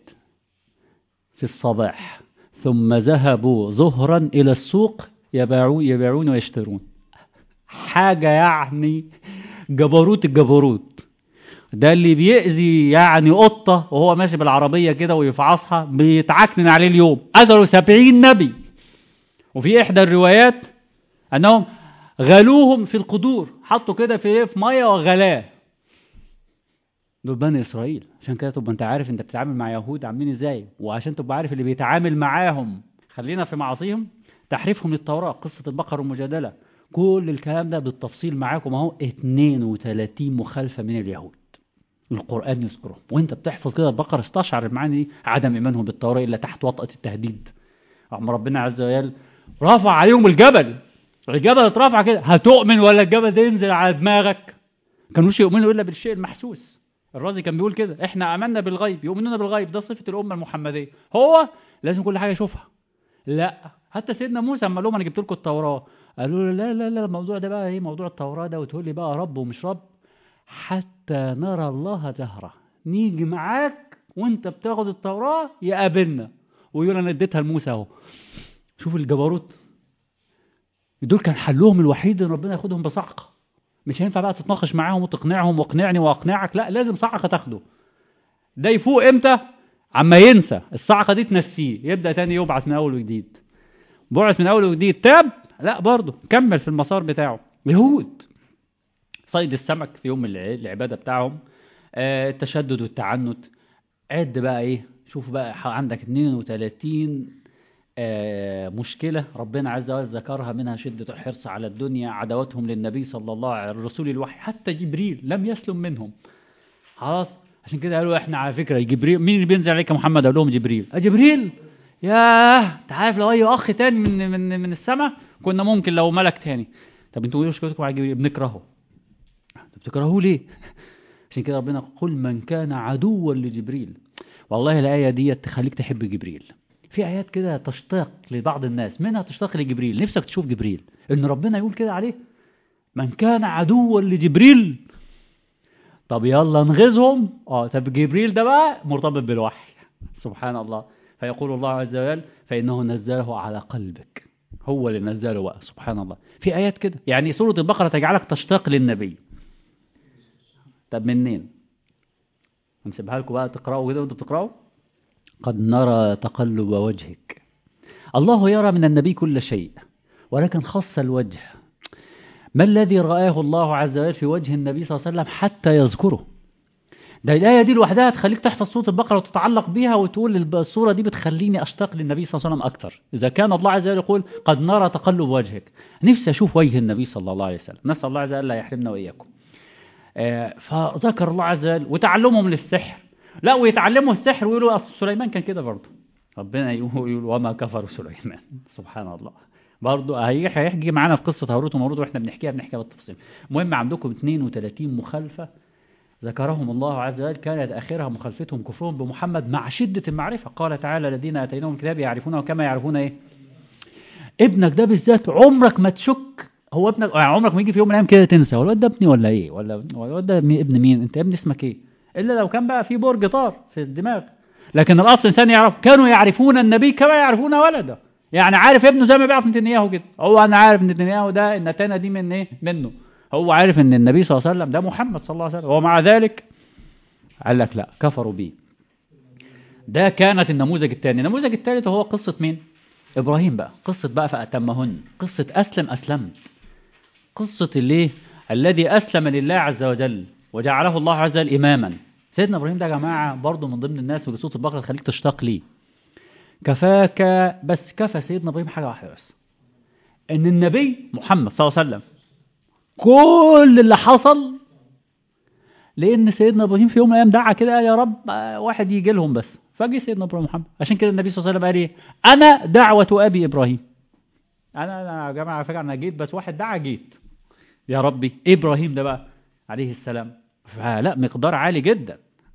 في الصباح ثم ذهبوا ظهرا إلى السوق يبيعون, يبيعون ويشترون حاجة يعني جبروت الجبروت ده اللي بيأذي يعني قطة وهو ماشي بالعربية كده ويفعصها بيتعكنن عليه اليوم قتلوا سبعين نبي وفي إحدى الروايات أنهم غلوهم في القدور حطوا كده في في مية وغلاه دول بني إسرائيل عشان كده تبقى أنت عارف أنت بتتعامل مع يهود عاملين إزاي وعشان تبقى عارف اللي بيتعامل معاهم خلينا في معاصيهم تحريفهم للتوراة قصة البقر والمجادلة كل الكلام ده بالتفصيل معاكم اهو 32 مخالفة من اليهود القرآن يذكرهم وانت بتحفظ كده البقرة استشعر المعاني دي عدم إيمانهم بالتوراة إلا تحت وطأة التهديد رغم ربنا عز وجل رفع عليهم الجبل الجبل اترفع كده هتؤمن ولا الجبل ده ينزل على دماغك كانوش يؤمنوا إلا بالشيء المحسوس الرازي كان بيقول كده احنا امنا بالغيب يؤمنون بالغيب ده صفة الأمة المحمدية هو لازم كل حاجة يشوفها لا حتى سيدنا موسى اما لهم انا جبت لكم التوراة قالوا له لا لا لا الموضوع ده بقى ايه موضوع التوراة ده وتقول لي بقى رب ومش رب حتى نرى الله جهرة نيجي معاك وانت بتاخد التوراة يقابلنا ويقول انا اديتها لموسى اهو شوف الجبروت دول كان حلهم الوحيد ان ربنا ياخدهم بصعقه مش هينفع بقى تتناقش معاهم وتقنعهم واقنعني واقنعك لا لازم صعقه تاخده ده يفوق امتى عما ينسى الصعقه دي تنسيه يبدا تاني يبعث من اول وجديد بعث من اول وجديد تاب لا برضه كمل في المسار بتاعه يهود صيد السمك في يوم العباده بتاعهم آه التشدد والتعنت عد بقى ايه شوف بقى عندك 32 آه مشكلة ربنا عز وجل ذكرها منها شدة الحرص على الدنيا عداوتهم للنبي صلى الله عليه وسلم الرسول الوحي حتى جبريل لم يسلم منهم خلاص عشان كده قالوا احنا على فكرة جبريل مين اللي بينزل عليك يا محمد قال لهم جبريل أه جبريل ياه انت عارف لو اي اخ تاني من من من السماء كنا ممكن لو ملك تاني طب انتوا ايه مشكلتكم على جبريل بنكرهه انتوا بتكرهوه ليه عشان كده ربنا قل من كان عدوا لجبريل والله الآية دي تخليك تحب جبريل في آيات كده تشتاق لبعض الناس منها تشتاق لجبريل نفسك تشوف جبريل إن ربنا يقول كده عليه من كان عدوا لجبريل طب يلا نغزهم اه طب جبريل ده بقى مرتبط بالوحي سبحان الله فيقول الله عز وجل فإنه نزله على قلبك هو اللي نزله بقى سبحان الله في آيات كده يعني سورة البقرة تجعلك تشتاق للنبي طب منين هنسيبها لكم بقى تقرأوا كده وانتوا بتقرأوا قد نرى تقلب وجهك الله يرى من النبي كل شيء ولكن خص الوجه ما الذي رآه الله عز وجل في وجه النبي صلى الله عليه وسلم حتى يذكره ده الآية دي لوحدها تخليك تحفظ سورة البقرة وتتعلق بيها وتقول الب- السورة دي بتخليني أشتاق للنبي صلى الله عليه وسلم أكتر إذا كان الله عز وجل يقول قد نرى تقلب وجهك نفسي أشوف وجه النبي صلى الله عليه وسلم نسأل الله عز وجل لا يحرمنا وإياكم آه، فذكر الله عز وجل وتعلمهم للسحر لا ويتعلموا السحر ويقولوا أصل سليمان كان كده برضه ربنا يقول يقول وما كفر سليمان سبحان الله برضه هي- هيحكي معانا في قصة هاروت وماروت واحنا بنحكيها بنحكيها بالتفصيل المهم عندكم 32 مخالفة ذكرهم الله عز وجل كانت آخرها مخالفتهم كفرهم بمحمد مع شدة المعرفة قال تعالى الذين آتيناهم الكتاب يعرفونه كما يعرفون إيه ابنك ده بالذات عمرك ما تشك هو ابنك يعني عمرك ما يجي في يوم من الايام كده تنسى هو الواد ده ابني ولا ايه ولا هو الواد ده مي- ابن مين انت ابن اسمك ايه الا لو كان بقى في برج طار في الدماغ لكن الاصل انسان يعرف كانوا يعرفون النبي كما يعرفون ولده يعني عارف ابنه زي ما بيعرف نتنياهو كده هو انا عارف ان نتنياهو ده النتانه دي من ايه منه هو عارف ان النبي صلى الله عليه وسلم ده محمد صلى الله عليه وسلم ومع ذلك قال لك لا كفروا بيه ده كانت النموذج الثاني النموذج الثالث هو قصة مين إبراهيم بقى قصة بقى فأتمهن قصة أسلم أسلمت قصة اللي الذي أسلم لله عز وجل وجعله الله عز وجل إماما سيدنا إبراهيم ده يا جماعة برضه من ضمن الناس اللي صوت البقرة تخليك تشتاق ليه كفاك بس كفى سيدنا إبراهيم حاجة واحدة بس إن النبي محمد صلى الله عليه وسلم كل اللي حصل لان سيدنا ابراهيم في يوم من الايام دعا كده قال يا رب آه، واحد يجي لهم بس فجي سيدنا ابراهيم محمد عشان كده النبي صلى الله عليه وسلم قال ايه انا دعوه ابي ابراهيم انا انا يا جماعه فكره انا جيت بس واحد دعا جيت يا ربي ابراهيم ده بقى عليه السلام فلا مقدار عالي جدا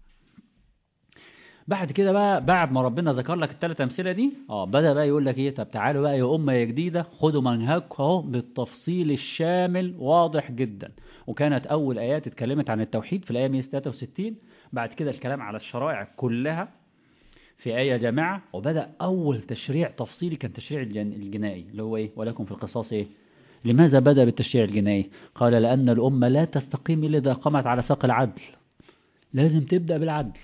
بعد كده بقى بعد ما ربنا ذكر لك الثلاث امثله دي اه بدا بقى يقول لك ايه طب تعالوا بقى يا امه يا جديده خدوا منهجكم اهو بالتفصيل الشامل واضح جدا وكانت اول ايات اتكلمت عن التوحيد في الايه 163 بعد كده الكلام على الشرائع كلها في آية جامعة وبدأ أول تشريع تفصيلي كان تشريع الجن- الجنائي اللي هو إيه ولكم في القصاص إيه لماذا بدأ بالتشريع الجنائي قال لأن الأمة لا تستقيم إلا إذا قامت على ساق العدل لازم تبدأ بالعدل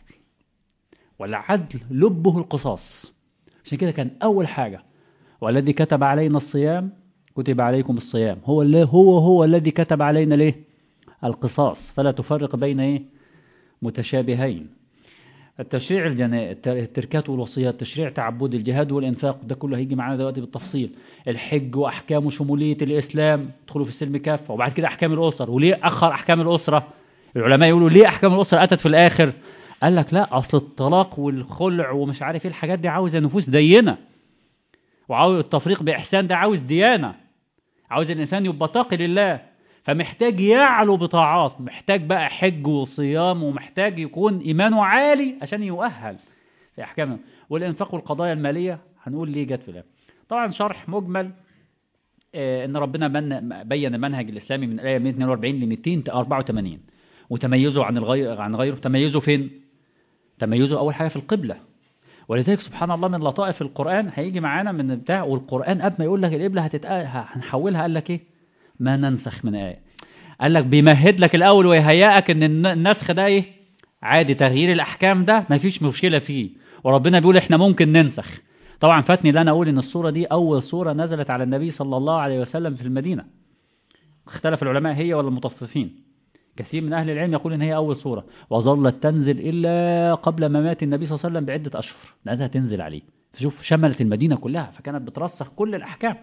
والعدل لبه القصاص عشان كده كان أول حاجة والذي كتب علينا الصيام كتب عليكم الصيام هو اللي هو هو الذي كتب علينا ليه القصاص فلا تفرق بين إيه متشابهين التشريع الجنائي الت- التركات والوصيات تشريع تعبد الجهاد والإنفاق ده كله هيجي معانا دلوقتي بالتفصيل الحج وأحكام شمولية الإسلام ادخلوا في السلم كافة وبعد كده أحكام الأسر وليه أخر أحكام الأسرة العلماء يقولوا ليه أحكام الأسرة أتت في الآخر قال لك لا أصل الطلاق والخلع ومش عارف ايه الحاجات دي عاوزة نفوس دينة وعاوز التفريق بإحسان ده عاوز ديانة عاوز الإنسان يبقى تقي لله فمحتاج يعلو بطاعات محتاج بقى حج وصيام ومحتاج يكون إيمانه عالي عشان يؤهل في أحكامه والإنفاق والقضايا المالية هنقول ليه جت في ده طبعا شرح مجمل آه، ان ربنا من بين المنهج الاسلامي من الايه 142 ل 284 وتميزه عن الغير عن غيره تميزه فين تميزه اول حاجه في القبله ولذلك سبحان الله من لطائف القران هيجي معانا من بتاع والقران قبل ما يقول لك القبله هتتقال هنحولها قال لك ايه ما ننسخ من ايه قال لك بيمهد لك الاول ويهيئك ان الن- النسخ ده ايه عادي تغيير الاحكام ده ما فيش مشكله فيه وربنا بيقول احنا ممكن ننسخ طبعا فاتني ان انا اقول ان الصوره دي اول صوره نزلت على النبي صلى الله عليه وسلم في المدينه اختلف العلماء هي ولا المطففين كثير من اهل العلم يقول ان هي اول صوره وظلت تنزل الا قبل ما مات النبي صلى الله عليه وسلم بعده اشهر لانها تنزل عليه فشوف شملت المدينه كلها فكانت بترسخ كل الاحكام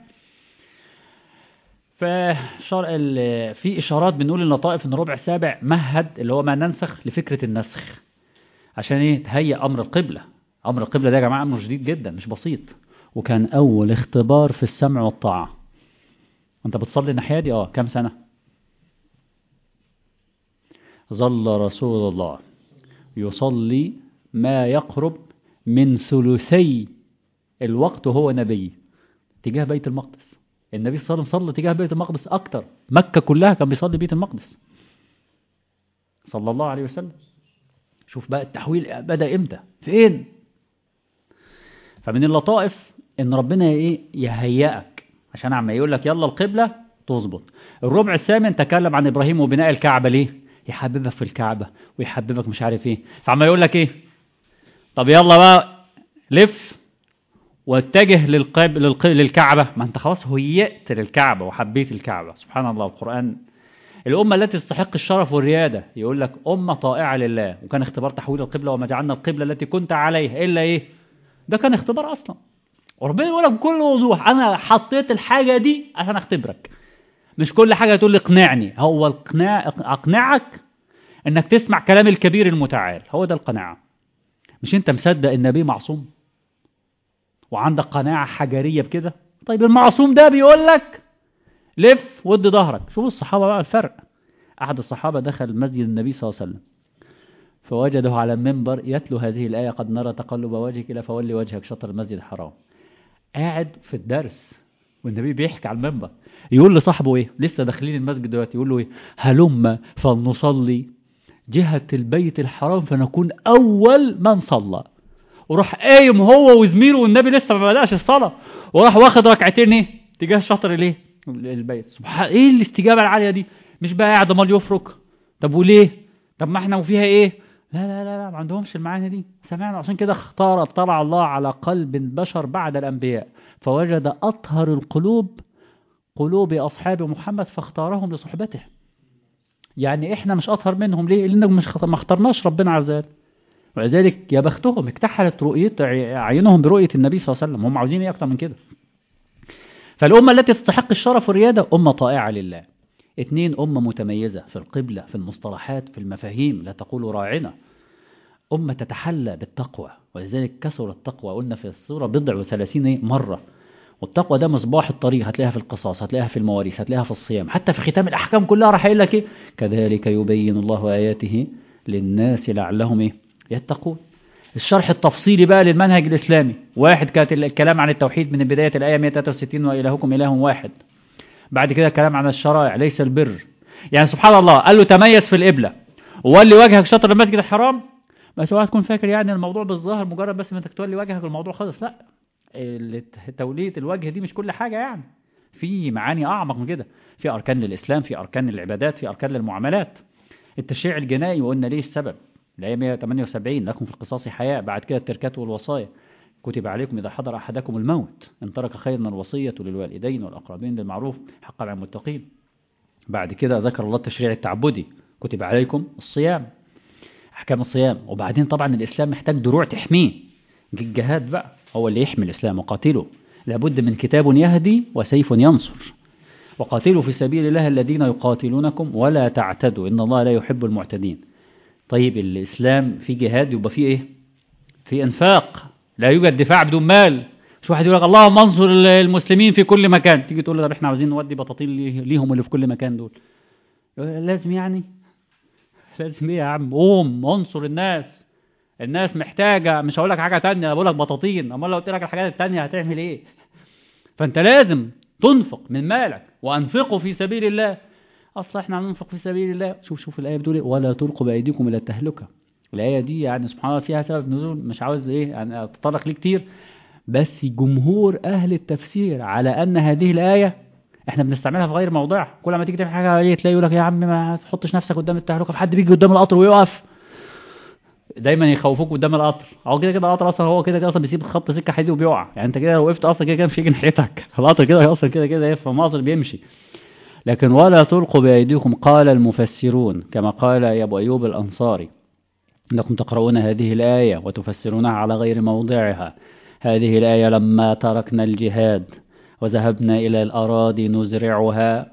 فشر ال- في اشارات بنقول اللطائف ان ربع سابع مهد اللي هو ما ننسخ لفكره النسخ عشان ايه تهيئ امر القبله امر القبله ده يا جماعه امر شديد جدا مش بسيط وكان اول اختبار في السمع والطاعه انت بتصلي الناحيه دي اه كام سنه ظل رسول الله يصلي ما يقرب من ثلثي الوقت وهو نبي تجاه بيت المقدس النبي صلى الله عليه وسلم صلى تجاه بيت المقدس اكتر مكه كلها كان بيصلي بيت المقدس صلى الله عليه وسلم شوف بقى التحويل بدأ امتى فين فمن اللطائف ان ربنا ايه يهيئك عشان عم يقول لك يلا القبلة تظبط الربع الثامن تكلم عن ابراهيم وبناء الكعبة ليه يحببك في الكعبة ويحببك مش عارف ايه فعما يقول لك ايه طب يلا بقى لف واتجه للقب... للق... للكعبة ما انت خلاص هيئت للكعبة وحبيت الكعبة سبحان الله القرآن الأمة التي تستحق الشرف والريادة يقول لك أمة طائعة لله وكان اختبار تحويل القبلة وما جعلنا القبلة التي كنت عليها إلا إيه ده كان اختبار أصلا وربنا يقول لك بكل وضوح أنا حطيت الحاجة دي عشان أختبرك مش كل حاجة تقول لي اقنعني هو القناع أقنعك إنك تسمع كلام الكبير المتعال هو ده القناعة مش أنت مصدق النبي معصوم وعندك قناعة حجرية بكده طيب المعصوم ده بيقول لك لف ود ظهرك شوف الصحابة بقى الفرق أحد الصحابة دخل مسجد النبي صلى الله عليه وسلم فوجده على المنبر يتلو هذه الآية قد نرى تقلب وجهك لا فولي وجهك شطر المسجد الحرام قاعد في الدرس والنبي بيحكي على المنبر يقول لصاحبه ايه لسه داخلين المسجد دلوقتي يقول له ايه هلم فلنصلي جهة البيت الحرام فنكون أول من صلى وراح قايم هو وزميله والنبي لسه ما بدأش الصلاة وراح واخد ركعتين ايه تجاه شطر الايه البيت سبحان ايه الاستجابة العالية دي مش بقى قاعد امال يفرك طب وليه طب ما احنا وفيها ايه لا لا لا لا ما عندهمش المعاني دي سمعنا عشان كده اختار اطلع الله على قلب البشر بعد الانبياء فوجد اطهر القلوب قلوب اصحاب محمد فاختارهم لصحبته يعني احنا مش اطهر منهم ليه لانك مش ما اخترناش ربنا عز وجل ولذلك يا بختهم اكتحلت رؤية اعينهم برؤية النبي صلى الله عليه وسلم هم عاوزين ايه اكتر من كده فالأمة التي تستحق الشرف والريادة أمة طائعة لله اثنين أمة متميزة في القبلة في المصطلحات في المفاهيم لا تقول راعنا أمة تتحلى بالتقوى ولذلك كثر التقوى قلنا في السورة بضع وثلاثين مرة والتقوى ده مصباح الطريق هتلاقيها في القصاص هتلاقيها في المواريث هتلاقيها في الصيام حتى في ختام الأحكام كلها راح يقول لك إيه كذلك يبين الله آياته للناس لعلهم إيه يتقون الشرح التفصيلي بقى للمنهج الإسلامي واحد كانت الكلام عن التوحيد من بداية الآية 163 وإلهكم إله واحد بعد كده الكلام عن الشرائع ليس البر يعني سبحان الله قال له تميز في القبلة وولي وجهك شطر المسجد الحرام بس اوعى تكون فاكر يعني الموضوع بالظاهر مجرد بس انك تولي وجهك الموضوع خلص لا تولية الوجه دي مش كل حاجة يعني في معاني أعمق من كده في أركان للإسلام في أركان للعبادات في أركان للمعاملات التشريع الجنائي وقلنا ليه السبب الآية 178 لكم في القصاص حياة بعد كده التركات والوصايا كتب عليكم إذا حضر أحدكم الموت إن ترك خيرا الوصية للوالدين والأقربين بالمعروف حقا على المتقين بعد كده ذكر الله التشريع التعبدي كتب عليكم الصيام أحكام الصيام وبعدين طبعا الإسلام محتاج دروع تحميه الجهاد بقى هو اللي يحمي الإسلام وقاتله لابد من كتاب يهدي وسيف ينصر وقاتلوا في سبيل الله الذين يقاتلونكم ولا تعتدوا إن الله لا يحب المعتدين طيب الإسلام في جهاد يبقى فيه إيه في إنفاق لا يوجد دفاع بدون مال شو واحد يقول لك اللهم انصر المسلمين في كل مكان تيجي تقول له طب احنا عاوزين نودي بطاطين ليهم اللي في كل مكان دول لازم يعني لازم ايه يا عم قوم انصر الناس الناس محتاجة مش هقول لك حاجة تانية بقول لك بطاطين امال لو قلت لك الحاجات التانية هتعمل ايه فانت لازم تنفق من مالك وانفقوا في سبيل الله اصلا احنا هننفق في سبيل الله شوف شوف الايه بتقول ايه ولا تلقوا بايديكم الى التهلكه الايه دي يعني سبحان الله فيها سبب نزول مش عاوز ايه يعني اتطرق ليه كتير بس جمهور اهل التفسير على ان هذه الايه احنا بنستعملها في غير موضعها كل ما تيجي تعمل حاجه ايه تلاقي يقول لك يا عم ما تحطش نفسك قدام التهلكه في حد بيجي قدام القطر ويقف دايما يخوفوك قدام القطر هو كده كده القطر اصلا هو كده كده اصلا بيسيب خط سكه حديد وبيقع يعني انت كده لو وقفت اصلا كده كده مش هيجي ناحيتك القطر كده اصلا كده كده في مصر بيمشي لكن ولا تلقوا بأيديكم قال المفسرون كما قال يا أبو أيوب الأنصاري أنكم تقرؤون هذه الآية وتفسرونها على غير موضعها هذه الآية لما تركنا الجهاد وذهبنا إلى الأراضي نزرعها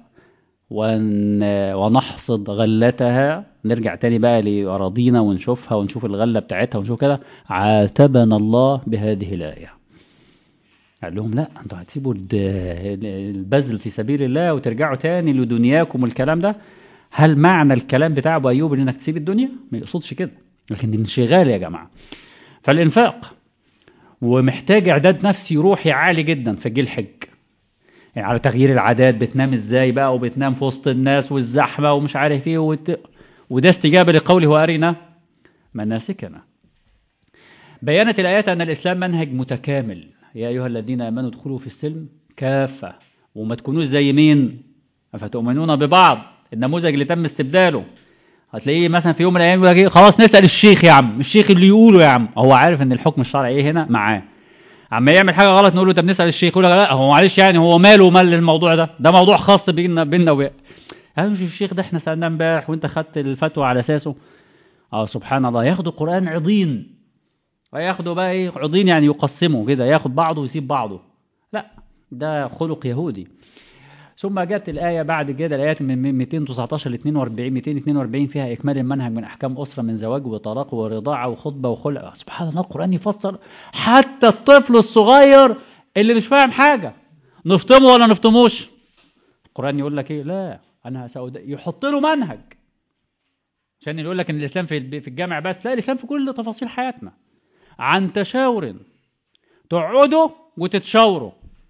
ونحصد غلتها نرجع تاني بقى لأراضينا ونشوفها ونشوف الغلة بتاعتها ونشوف كده عاتبنا الله بهذه الآية قال لهم لا انتوا هتسيبوا البذل في سبيل الله وترجعوا تاني لدنياكم والكلام ده هل معنى الكلام بتاع ابو ايوب انك تسيب الدنيا ما يقصدش كده لكن دي انشغال يا جماعه فالانفاق ومحتاج اعداد نفسي روحي عالي جدا في جيل الحج يعني على تغيير العادات بتنام ازاي بقى وبتنام في وسط الناس والزحمه ومش عارف ايه وت... وده استجابه لقوله وارنا مناسكنا بيانت الايات ان الاسلام منهج متكامل يا أيها الذين آمنوا ادخلوا في السلم كافة وما تكونوش زي مين أفتؤمنون ببعض النموذج اللي تم استبداله هتلاقيه مثلا في يوم من الأيام يقول لك خلاص نسأل الشيخ يا عم الشيخ اللي يقوله يا عم هو عارف إن الحكم الشرعي إيه هنا معاه عما يعمل حاجة غلط نقول له طب نسأل الشيخ يقول لك لا هو معلش يعني هو ماله ومال الموضوع ده ده موضوع خاص بيننا بيننا وبين هل مش الشيخ ده احنا سألناه امبارح وانت خدت الفتوى على اساسه اه سبحان الله ياخدوا القرآن عضين وياخدوا بقى ايه عضين يعني يقسموا كده ياخد بعضه ويسيب بعضه لا ده خلق يهودي ثم جت الآية بعد كده الآيات من 219 ل 42 242 فيها إكمال المنهج من أحكام أسرة من زواج وطلاق ورضاعة وخطبة وخلع سبحان الله القرآن يفسر حتى الطفل الصغير اللي مش فاهم حاجة نفطمه ولا نفطموش القرآن يقول لك إيه لا أنا سأود... يحط له منهج عشان يقول لك إن الإسلام في في الجامع بس لا الإسلام في كل تفاصيل حياتنا عن تشاور تقعدوا وتتشاوروا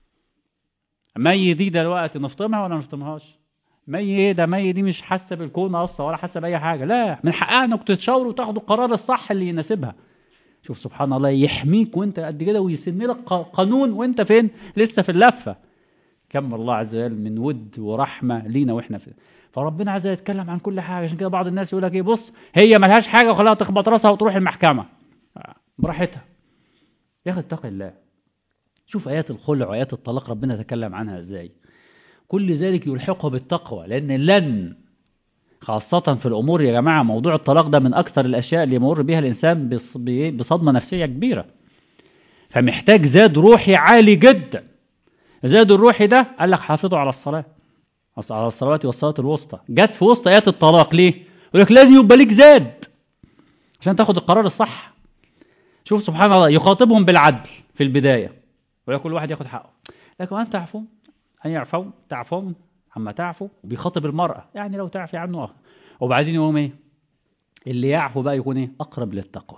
مي دي دلوقتي نفطمها ولا نفطمهاش مي ايه ده مي دي مش حاسه بالكون اصلا ولا حاسه باي حاجه لا من حقها انك تتشاوروا وتاخدوا القرار الصح اللي يناسبها شوف سبحان الله يحميك وانت قد كده ويسن لك قانون وانت فين لسه في اللفه كم الله عز وجل من ود ورحمه لينا واحنا في فربنا عز وجل يتكلم عن كل حاجه عشان كده بعض الناس يقول لك ايه بص هي ملهاش حاجه وخلاها تخبط راسها وتروح المحكمه براحتها يا اخي اتق الله شوف آيات الخلع وآيات الطلاق ربنا تكلم عنها ازاي كل ذلك يلحقه بالتقوى لأن لن خاصة في الأمور يا جماعة موضوع الطلاق ده من أكثر الأشياء اللي يمر بها الإنسان بصدمة نفسية كبيرة فمحتاج زاد روحي عالي جدا زاد الروحي ده قال لك حافظوا على الصلاة على الصلوات والصلاة الوسطى جت في وسط آيات الطلاق ليه يقول لك لازم يبقى ليك زاد عشان تاخد القرار الصح شوف سبحان الله يخاطبهم بالعدل في البداية ولا كل واحد ياخد حقه لكن أن تعفون أن يعفون تعفون عما تعفو وبيخاطب المرأة يعني لو تعفي عنه وبعدين يقوم ايه اللي يعفو بقى يكون ايه أقرب للتقوى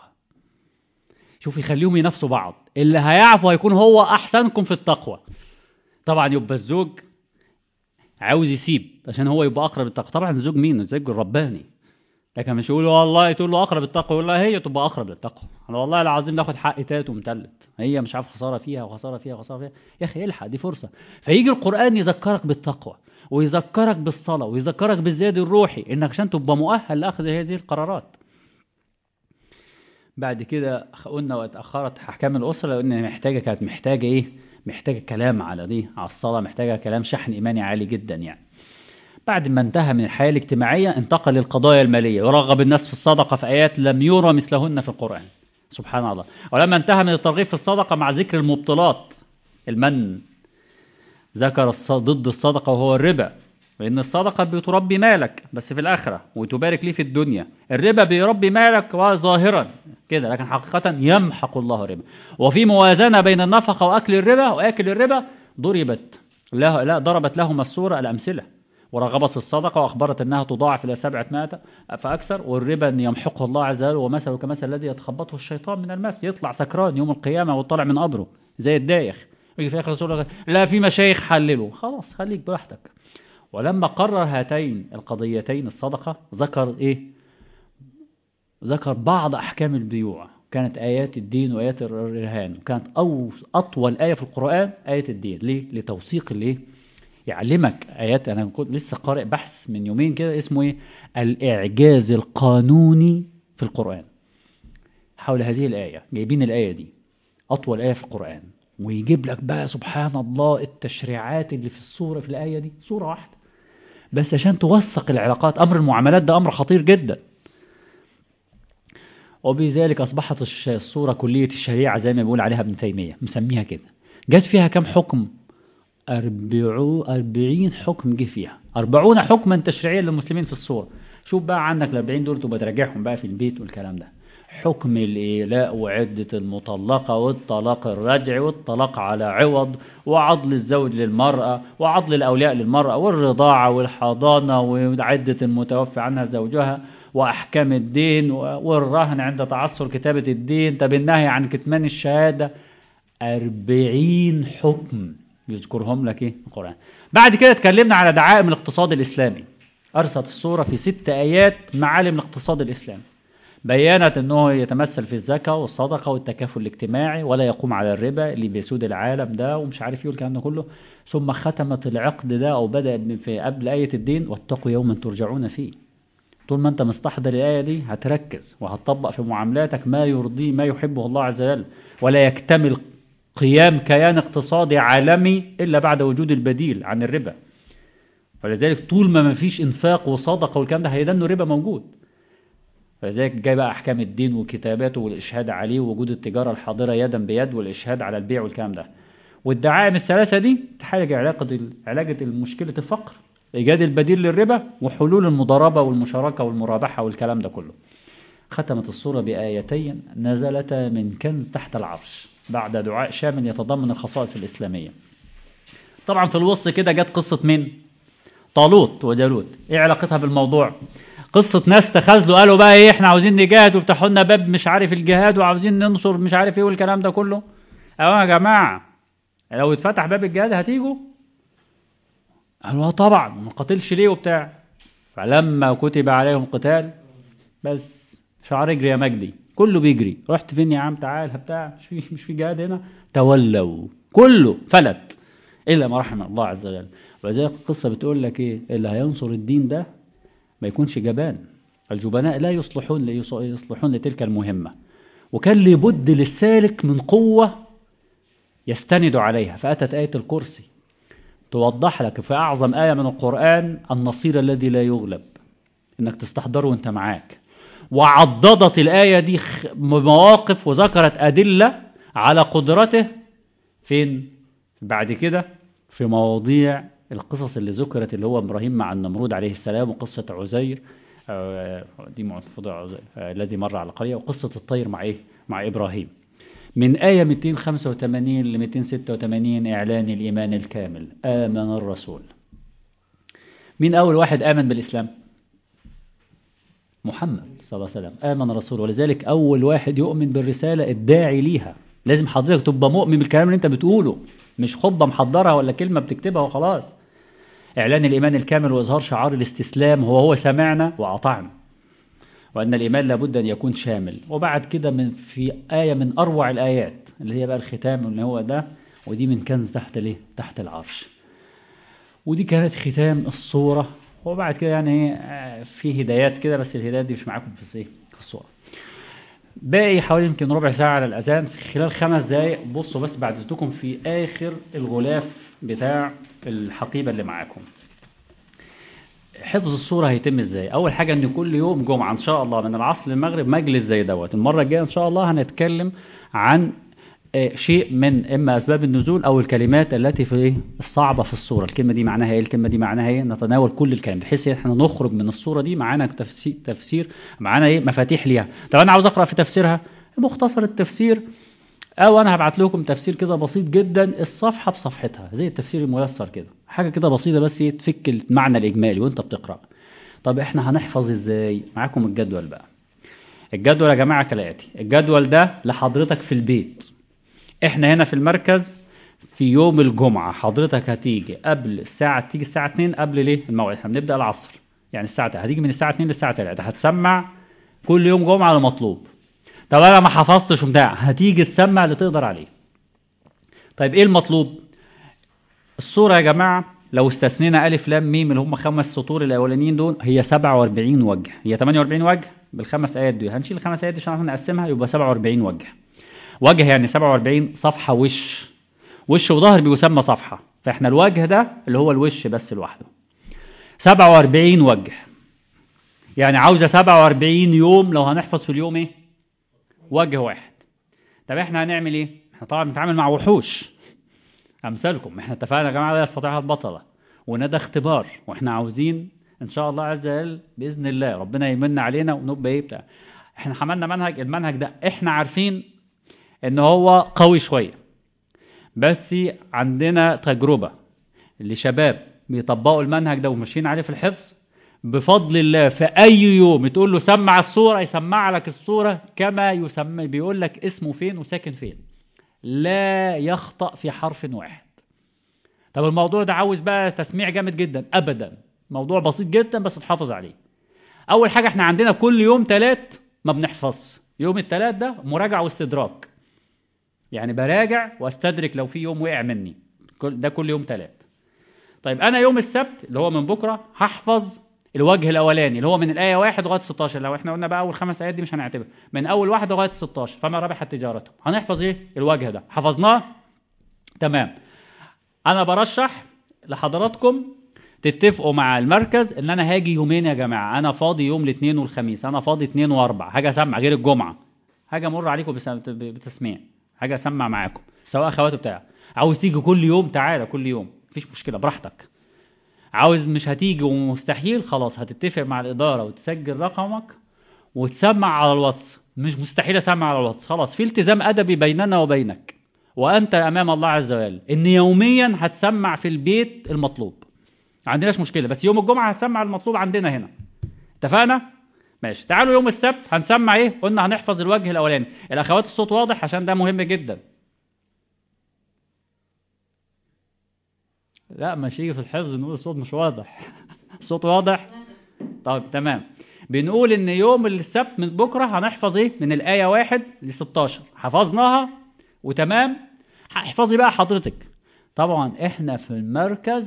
شوف يخليهم ينافسوا بعض اللي هيعفو هيكون هو أحسنكم في التقوى طبعا يبقى الزوج عاوز يسيب عشان هو يبقى أقرب للتقوى طبعا الزوج مين الزوج الرباني لكن مش يقول والله تقول له أقرب للتقوى يقول لها هي تبقى أقرب للتقوى أنا والله العظيم ناخد حق تات ومتلت هي مش عارف خسارة فيها وخسارة فيها وخسارة فيها يا أخي الحق دي فرصة فيجي القرآن يذكرك بالتقوى ويذكرك بالصلاة ويذكرك بالزياد الروحي إنك عشان تبقى مؤهل لأخذ هذه القرارات بعد كده قلنا واتأخرت أحكام الأسرة لأن محتاجة كانت محتاجة إيه محتاجة كلام على دي على الصلاة محتاجة كلام شحن إيماني عالي جدا يعني بعد ما انتهى من الحياة الاجتماعية انتقل للقضايا المالية ورغب الناس في الصدقة في آيات لم يرى مثلهن في القرآن سبحان الله ولما انتهى من الترغيب في الصدقة مع ذكر المبطلات المن ذكر ضد الصدقة وهو الربا لأن الصدقة بتربي مالك بس في الآخرة وتبارك ليه في الدنيا الربا بيربي مالك ظاهرا كده لكن حقيقة يمحق الله الربا وفي موازنة بين النفقة وأكل الربا وأكل الربا ضربت له لا ضربت لهما الصورة الأمثلة ورغبت في الصدقة وأخبرت أنها تضاعف إلى سبعة مائة فأكثر والربا أن يمحقه الله عز وجل ومثله كمثل الذي يتخبطه الشيطان من المس يطلع سكران يوم القيامة وطلع من قبره زي الدايخ يجي في آخر السورة لا في مشايخ حللوا خلاص خليك براحتك ولما قرر هاتين القضيتين الصدقة ذكر إيه ذكر بعض أحكام البيوع كانت آيات الدين وآيات الرهان وكانت أو أطول آية في القرآن آية الدين ليه؟ لتوثيق الإيه؟ يعلمك آيات أنا كنت لسه قارئ بحث من يومين كده اسمه إيه؟ الإعجاز القانوني في القرآن حول هذه الآية جايبين الآية دي أطول آية في القرآن ويجيب لك بقى سبحان الله التشريعات اللي في الصورة في الآية دي صورة واحدة بس عشان توثق العلاقات أمر المعاملات ده أمر خطير جدا وبذلك أصبحت الصورة كلية الشريعة زي ما بيقول عليها ابن تيمية مسميها كده جت فيها كم حكم أربعين حكم جه فيها أربعون حكما تشريعيا للمسلمين في الصورة شوف بقى عندك الأربعين دول تبقى تراجعهم بقى في البيت والكلام ده حكم الإيلاء وعدة المطلقة والطلاق الرجعي والطلاق على عوض وعضل الزوج للمرأة وعضل الأولياء للمرأة والرضاعة والحضانة وعدة المتوفى عنها زوجها وأحكام الدين والرهن عند تعثر كتابة الدين طب النهي عن كتمان الشهادة أربعين حكم يذكرهم لك إيه القرآن بعد كده اتكلمنا على دعائم الاقتصاد الإسلامي أرست الصورة في ست آيات معالم الاقتصاد الإسلامي بيانت أنه يتمثل في الزكاة والصدقة والتكافل الاجتماعي ولا يقوم على الربا اللي بيسود العالم ده ومش عارف ايه الكلام ده كله ثم ختمت العقد ده أو بدأ في قبل آية الدين واتقوا يوما ترجعون فيه طول ما أنت مستحضر الآية دي هتركز وهتطبق في معاملاتك ما يرضيه ما يحبه الله عز وجل ولا يكتمل قيام كيان اقتصادي عالمي إلا بعد وجود البديل عن الربا ولذلك طول ما ما فيش انفاق وصدقه والكلام ده هيدنه ربا موجود فلذلك جاي بقى احكام الدين وكتاباته والاشهاد عليه ووجود التجاره الحاضره يدا بيد والاشهاد على البيع والكلام ده والدعائم الثلاثه دي تحالج علاقه علاجه مشكله الفقر ايجاد البديل للربا وحلول المضاربه والمشاركه والمرابحه والكلام ده كله ختمت الصورة بآيتين نزلتا من كنز تحت العرش بعد دعاء شامل يتضمن الخصائص الإسلامية طبعا في الوسط كده جت قصة مين طالوت وجالوت ايه علاقتها بالموضوع قصة ناس تخاذلوا قالوا بقى ايه احنا عاوزين نجاهد وفتحوا لنا باب مش عارف الجهاد وعاوزين ننصر مش عارف ايه والكلام ده كله ايوه يا جماعة لو اتفتح باب الجهاد هتيجوا قالوا طبعا ما قاتلش ليه وبتاع فلما كتب عليهم القتال بس شعر اجري يا مجدي كله بيجري رحت فين يا عم تعال بتاع مش في مش في جهاد هنا تولوا كله فلت الا ما رحم الله عز وجل ولذلك القصه بتقول لك ايه اللي هينصر الدين ده ما يكونش جبان الجبناء لا يصلحون يصلحون لتلك المهمه وكان لابد للسالك من قوه يستند عليها فاتت ايه الكرسي توضح لك في اعظم ايه من القران النصير الذي لا يغلب انك تستحضره وانت معاك وعضدت الآية دي مواقف وذكرت أدلة على قدرته فين بعد كده في مواضيع القصص اللي ذكرت اللي هو إبراهيم مع النمرود عليه السلام وقصة عزير دي موضوع عزير الذي مر على القرية وقصة الطير مع إيه مع إبراهيم من آية 285 ل 286 إعلان الإيمان الكامل آمن الرسول مين أول واحد آمن بالإسلام محمد صلى الله عليه وسلم آمن الرسول ولذلك أول واحد يؤمن بالرسالة الداعي ليها لازم حضرتك تبقى مؤمن بالكلام اللي انت بتقوله مش خطبة محضرها ولا كلمة بتكتبها وخلاص إعلان الإيمان الكامل وإظهار شعار الاستسلام هو هو سمعنا وأطعنا وأن الإيمان لابد أن يكون شامل وبعد كده من في آية من أروع الآيات اللي هي بقى الختام اللي هو ده ودي من كنز تحت ليه تحت العرش ودي كانت ختام الصورة وبعد كده يعني في هدايات كده بس الهدايات دي مش معاكم في في الصورة باقي حوالي يمكن ربع ساعة على الأذان في خلال خمس دقايق بصوا بس بعد ذاتكم في آخر الغلاف بتاع الحقيبة اللي معاكم حفظ الصورة هيتم ازاي اول حاجة ان كل يوم جمعة ان شاء الله من العصر للمغرب مجلس زي دوت المرة الجاية ان شاء الله هنتكلم عن شيء من إما أسباب النزول أو الكلمات التي في الصعبة في الصورة الكلمة دي معناها إيه الكلمة دي معناها إيه نتناول كل الكلام بحيث إحنا نخرج من الصورة دي معانا تفسير, تفسير معانا إيه مفاتيح ليها طب أنا عاوز أقرأ في تفسيرها مختصر التفسير أو أنا هبعت لكم تفسير كده بسيط جدا الصفحة بصفحتها زي التفسير الميسر كده حاجة كده بسيطة بس تفك المعنى الإجمالي وأنت بتقرأ طب إحنا هنحفظ إزاي معاكم الجدول بقى الجدول يا جماعة كالآتي الجدول ده لحضرتك في البيت احنا هنا في المركز في يوم الجمعة حضرتك هتيجي قبل الساعة تيجي الساعة 2 قبل ليه الموعد احنا بنبدأ العصر يعني الساعة هتيجي من الساعة 2 للساعة 3 هتسمع كل يوم جمعة المطلوب طب انا ما حفظتش وبتاع هتيجي تسمع اللي تقدر عليه طيب ايه المطلوب الصورة يا جماعة لو استثنينا ألف لام ميم اللي هم خمس سطور الأولانيين دول هي 47 وجه هي 48 وجه بالخمس آيات دي هنشيل الخمس آيات دي عشان نقسمها يبقى 47 وجه وجه يعني 47 صفحة وش وش وظهر بيسمى صفحة فاحنا الوجه ده اللي هو الوش بس لوحده 47 وجه يعني عاوزة 47 يوم لو هنحفظ في اليوم ايه وجه واحد طب احنا هنعمل ايه احنا طبعا بنتعامل مع وحوش امثالكم احنا اتفقنا يا جماعه لا يستطيعها البطله وان ده اختبار واحنا عاوزين ان شاء الله عز وجل باذن الله ربنا يمن علينا ونبقى ايه بتاع احنا حملنا منهج المنهج ده احنا عارفين ان هو قوي شويه بس عندنا تجربه لشباب بيطبقوا المنهج ده وماشيين عليه في الحفظ بفضل الله في اي يوم تقول له سمع الصوره يسمع لك الصوره كما يسمى بيقول لك اسمه فين وساكن فين لا يخطأ في حرف واحد طب الموضوع ده عاوز بقى تسميع جامد جدا ابدا موضوع بسيط جدا بس تحافظ عليه اول حاجه احنا عندنا كل يوم ثلاث ما بنحفظش يوم الثلاث ده مراجعه واستدراك يعني براجع واستدرك لو في يوم وقع مني ده كل يوم ثلاث طيب انا يوم السبت اللي هو من بكره هحفظ الوجه الاولاني اللي هو من الايه 1 لغايه 16 لو احنا قلنا بقى اول خمس ايات دي مش هنعتبر من اول واحد لغايه 16 فما ربحت تجارته هنحفظ ايه الوجه ده حفظناه تمام انا برشح لحضراتكم تتفقوا مع المركز ان انا هاجي يومين يا جماعه انا فاضي يوم الاثنين والخميس انا فاضي اثنين واربع حاجه اسمع غير الجمعه حاجه امر عليكم بس- بتسميع حاجه اسمع معاكم سواء اخوات بتاع عاوز تيجي كل يوم تعالى كل يوم مفيش مشكله براحتك عاوز مش هتيجي ومستحيل خلاص هتتفق مع الاداره وتسجل رقمك وتسمع على الواتس مش مستحيل اسمع على الواتس خلاص في التزام ادبي بيننا وبينك وانت امام الله عز وجل ان يوميا هتسمع في البيت المطلوب ما عندناش مشكله بس يوم الجمعه هتسمع المطلوب عندنا هنا اتفقنا ماشي تعالوا يوم السبت هنسمع ايه قلنا هنحفظ الوجه الاولاني الاخوات الصوت واضح عشان ده مهم جدا لا مش يجي في الحفظ نقول الصوت مش واضح الصوت واضح طيب تمام بنقول ان يوم السبت من بكره هنحفظ ايه من الايه واحد ل 16 حفظناها وتمام احفظي بقى حضرتك طبعا احنا في المركز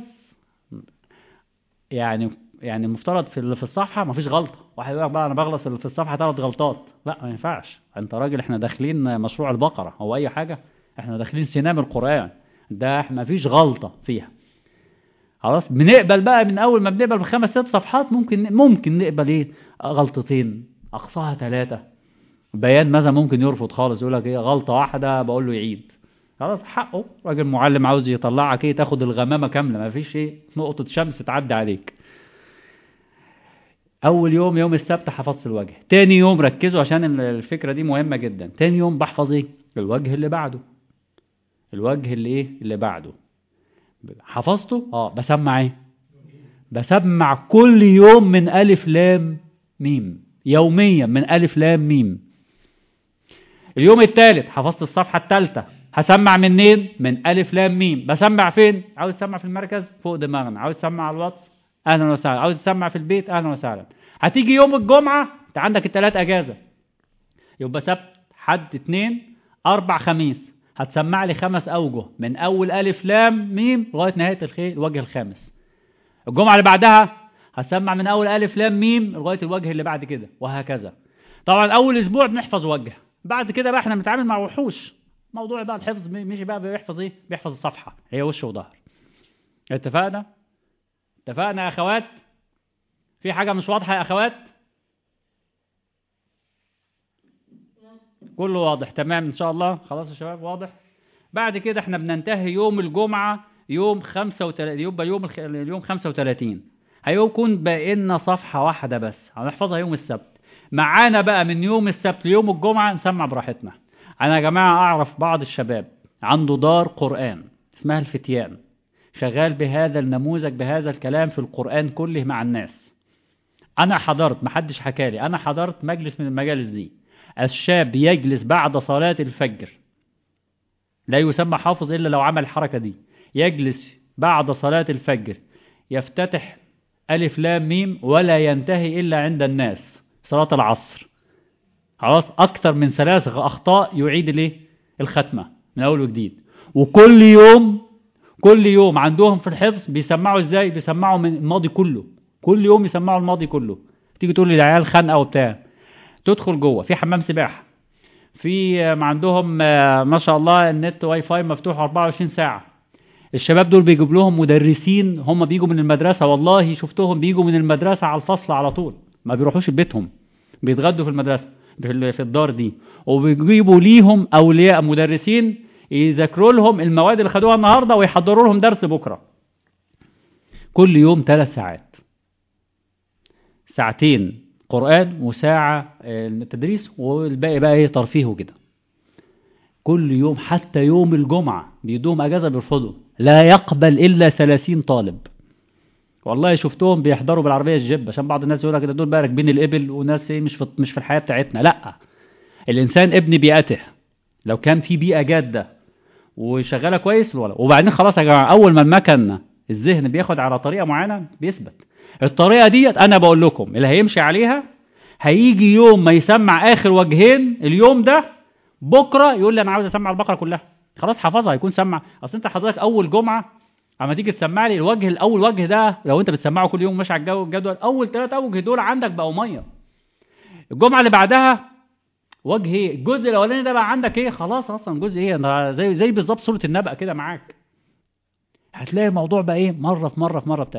يعني يعني المفترض في اللي في الصفحه مفيش غلطه واحد يقول لك بقى انا بغلط اللي في الصفحه ثلاث غلطات لا ما ينفعش انت راجل احنا داخلين مشروع البقره هو اي حاجه احنا داخلين سينام القران ده احنا مفيش غلطه فيها خلاص بنقبل بقى من اول ما بنقبل بخمس ست صفحات ممكن ممكن نقبل ايه غلطتين اقصاها ثلاثه بيان مثلا ممكن يرفض خالص يقول لك ايه غلطه واحده بقول له يعيد خلاص حقه راجل معلم عاوز يطلعك ايه تاخد الغمامه كامله ما فيش ايه نقطه شمس تعدي عليك اول يوم يوم السبت حفظت الوجه تاني يوم ركزوا عشان الفكره دي مهمه جدا تاني يوم بحفظ ايه الوجه اللي بعده الوجه اللي ايه اللي بعده حفظته اه بسمع ايه بسمع كل يوم من الف لام ميم يوميا من الف لام ميم اليوم الثالث حفظت الصفحه الثالثه هسمع منين من الف لام ميم بسمع فين عاوز تسمع في المركز فوق دماغنا عاوز تسمع على الواتس اهلا وسهلا عاوز تسمع في البيت اهلا وسهلا هتيجي يوم الجمعه انت عندك الثلاث اجازه يبقى سبت حد اثنين اربع خميس هتسمع لي خمس اوجه من اول الف لام ميم لغايه نهايه الخير الوجه الخامس الجمعه اللي بعدها هسمع من اول الف لام ميم لغايه الوجه اللي بعد كده وهكذا طبعا اول اسبوع بنحفظ وجه بعد كده بقى احنا بنتعامل مع وحوش موضوع بقى الحفظ مش بقى بيحفظ ايه بيحفظ الصفحه هي وش وظهر اتفقنا اتفقنا يا اخوات في حاجه مش واضحه يا اخوات كله واضح تمام ان شاء الله خلاص يا شباب واضح بعد كده احنا بننتهي يوم الجمعه يوم 35 يبقى يوم الخ... اليوم 35 هيكون باقي لنا صفحه واحده بس هنحفظها يوم السبت معانا بقى من يوم السبت ليوم الجمعه نسمع براحتنا انا يا جماعه اعرف بعض الشباب عنده دار قران اسمها الفتيان شغال بهذا النموذج بهذا الكلام في القران كله مع الناس انا حضرت محدش حكالي انا حضرت مجلس من المجالس دي الشاب يجلس بعد صلاة الفجر لا يسمى حافظ إلا لو عمل الحركة دي يجلس بعد صلاة الفجر يفتتح ألف لام ميم ولا ينتهي إلا عند الناس صلاة العصر خلاص أكثر من ثلاث أخطاء يعيد الايه الختمة من أول وجديد وكل يوم كل يوم عندهم في الحفظ بيسمعوا ازاي بيسمعوا من الماضي كله كل يوم يسمعوا الماضي كله تيجي تقول لي ده عيال خانقه وبتاع تدخل جوه في حمام سباحه في ما عندهم ما شاء الله النت واي فاي مفتوح 24 ساعه الشباب دول بيجيب لهم مدرسين هم بيجوا من المدرسه والله شفتهم بيجوا من المدرسه على الفصل على طول ما بيروحوش بيتهم بيتغدوا في المدرسه في الدار دي وبيجيبوا ليهم اولياء مدرسين يذاكروا لهم المواد اللي خدوها النهارده ويحضروا لهم درس بكره كل يوم ثلاث ساعات ساعتين قرآن وساعة التدريس والباقي بقى ايه ترفيه وكده كل يوم حتى يوم الجمعة بيدوهم اجازة بيرفضوا لا يقبل الا 30 طالب والله شفتهم بيحضروا بالعربية الجيب عشان بعض الناس يقول لك دول بقى راكبين الابل وناس ايه مش في مش في الحياة بتاعتنا لا الانسان ابن بيئته لو كان في بيئة جادة وشغالة كويس ولا وبعدين خلاص يا جماعة اول ما المكن الذهن بياخد على طريقة معينة بيثبت الطريقة ديت أنا بقول لكم اللي هيمشي عليها هيجي يوم ما يسمع آخر وجهين اليوم ده بكرة يقول لي أنا عاوز أسمع البقرة كلها خلاص حفظها هيكون سمع أصل أنت حضرتك أول جمعة اما تيجي تسمع لي الوجه الأول وجه ده لو أنت بتسمعه كل يوم ماشي على الجو الجدول أول ثلاث أوجه دول عندك بقوا مية الجمعة اللي بعدها وجه ايه الجزء الأولاني ده بقى عندك إيه خلاص أصلا جزء إيه زي زي بالظبط سورة النبأ كده معاك هتلاقي الموضوع بقى إيه مرة في مرة في مرة بتاع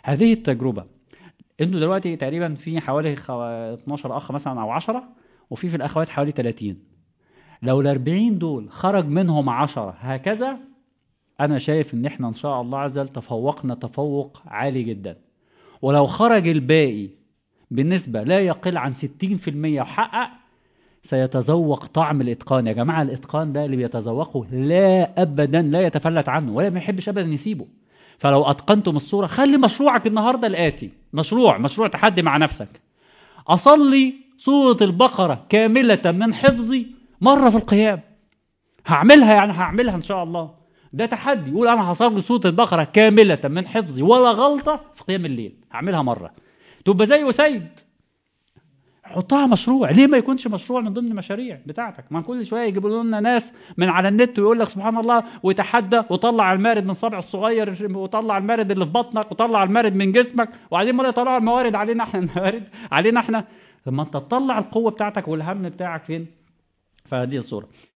هذه التجربة انتوا دلوقتي تقريبا في حوالي خو- 12 اخ مثلا او 10 وفي في الاخوات حوالي 30 لو ال 40 دول خرج منهم 10 هكذا انا شايف ان احنا ان شاء الله عز وجل تفوقنا تفوق عالي جدا ولو خرج الباقي بنسبة لا يقل عن 60% وحقق سيتذوق طعم الاتقان يا جماعة الاتقان ده اللي بيتذوقه لا ابدا لا يتفلت عنه ولا ما يحبش ابدا يسيبه فلو اتقنتم الصورة خلي مشروعك النهاردة الاتي مشروع مشروع تحدي مع نفسك اصلي سورة البقرة كاملة من حفظي مرة في القيام هعملها يعني هعملها ان شاء الله ده تحدي يقول انا هصلي سورة البقرة كاملة من حفظي ولا غلطة في قيام الليل هعملها مرة تبقى زي وسيد حطها مشروع ليه ما يكونش مشروع من ضمن المشاريع بتاعتك ما كل شويه يجيبوا لنا ناس من على النت ويقول لك سبحان الله ويتحدى وطلع المارد من صبع الصغير وطلع المارد اللي في بطنك وطلع المارد من جسمك وبعدين ما يطلعوا الموارد علينا احنا الموارد علينا احنا طب ما انت تطلع القوه بتاعتك والهم بتاعك فين فهذه الصوره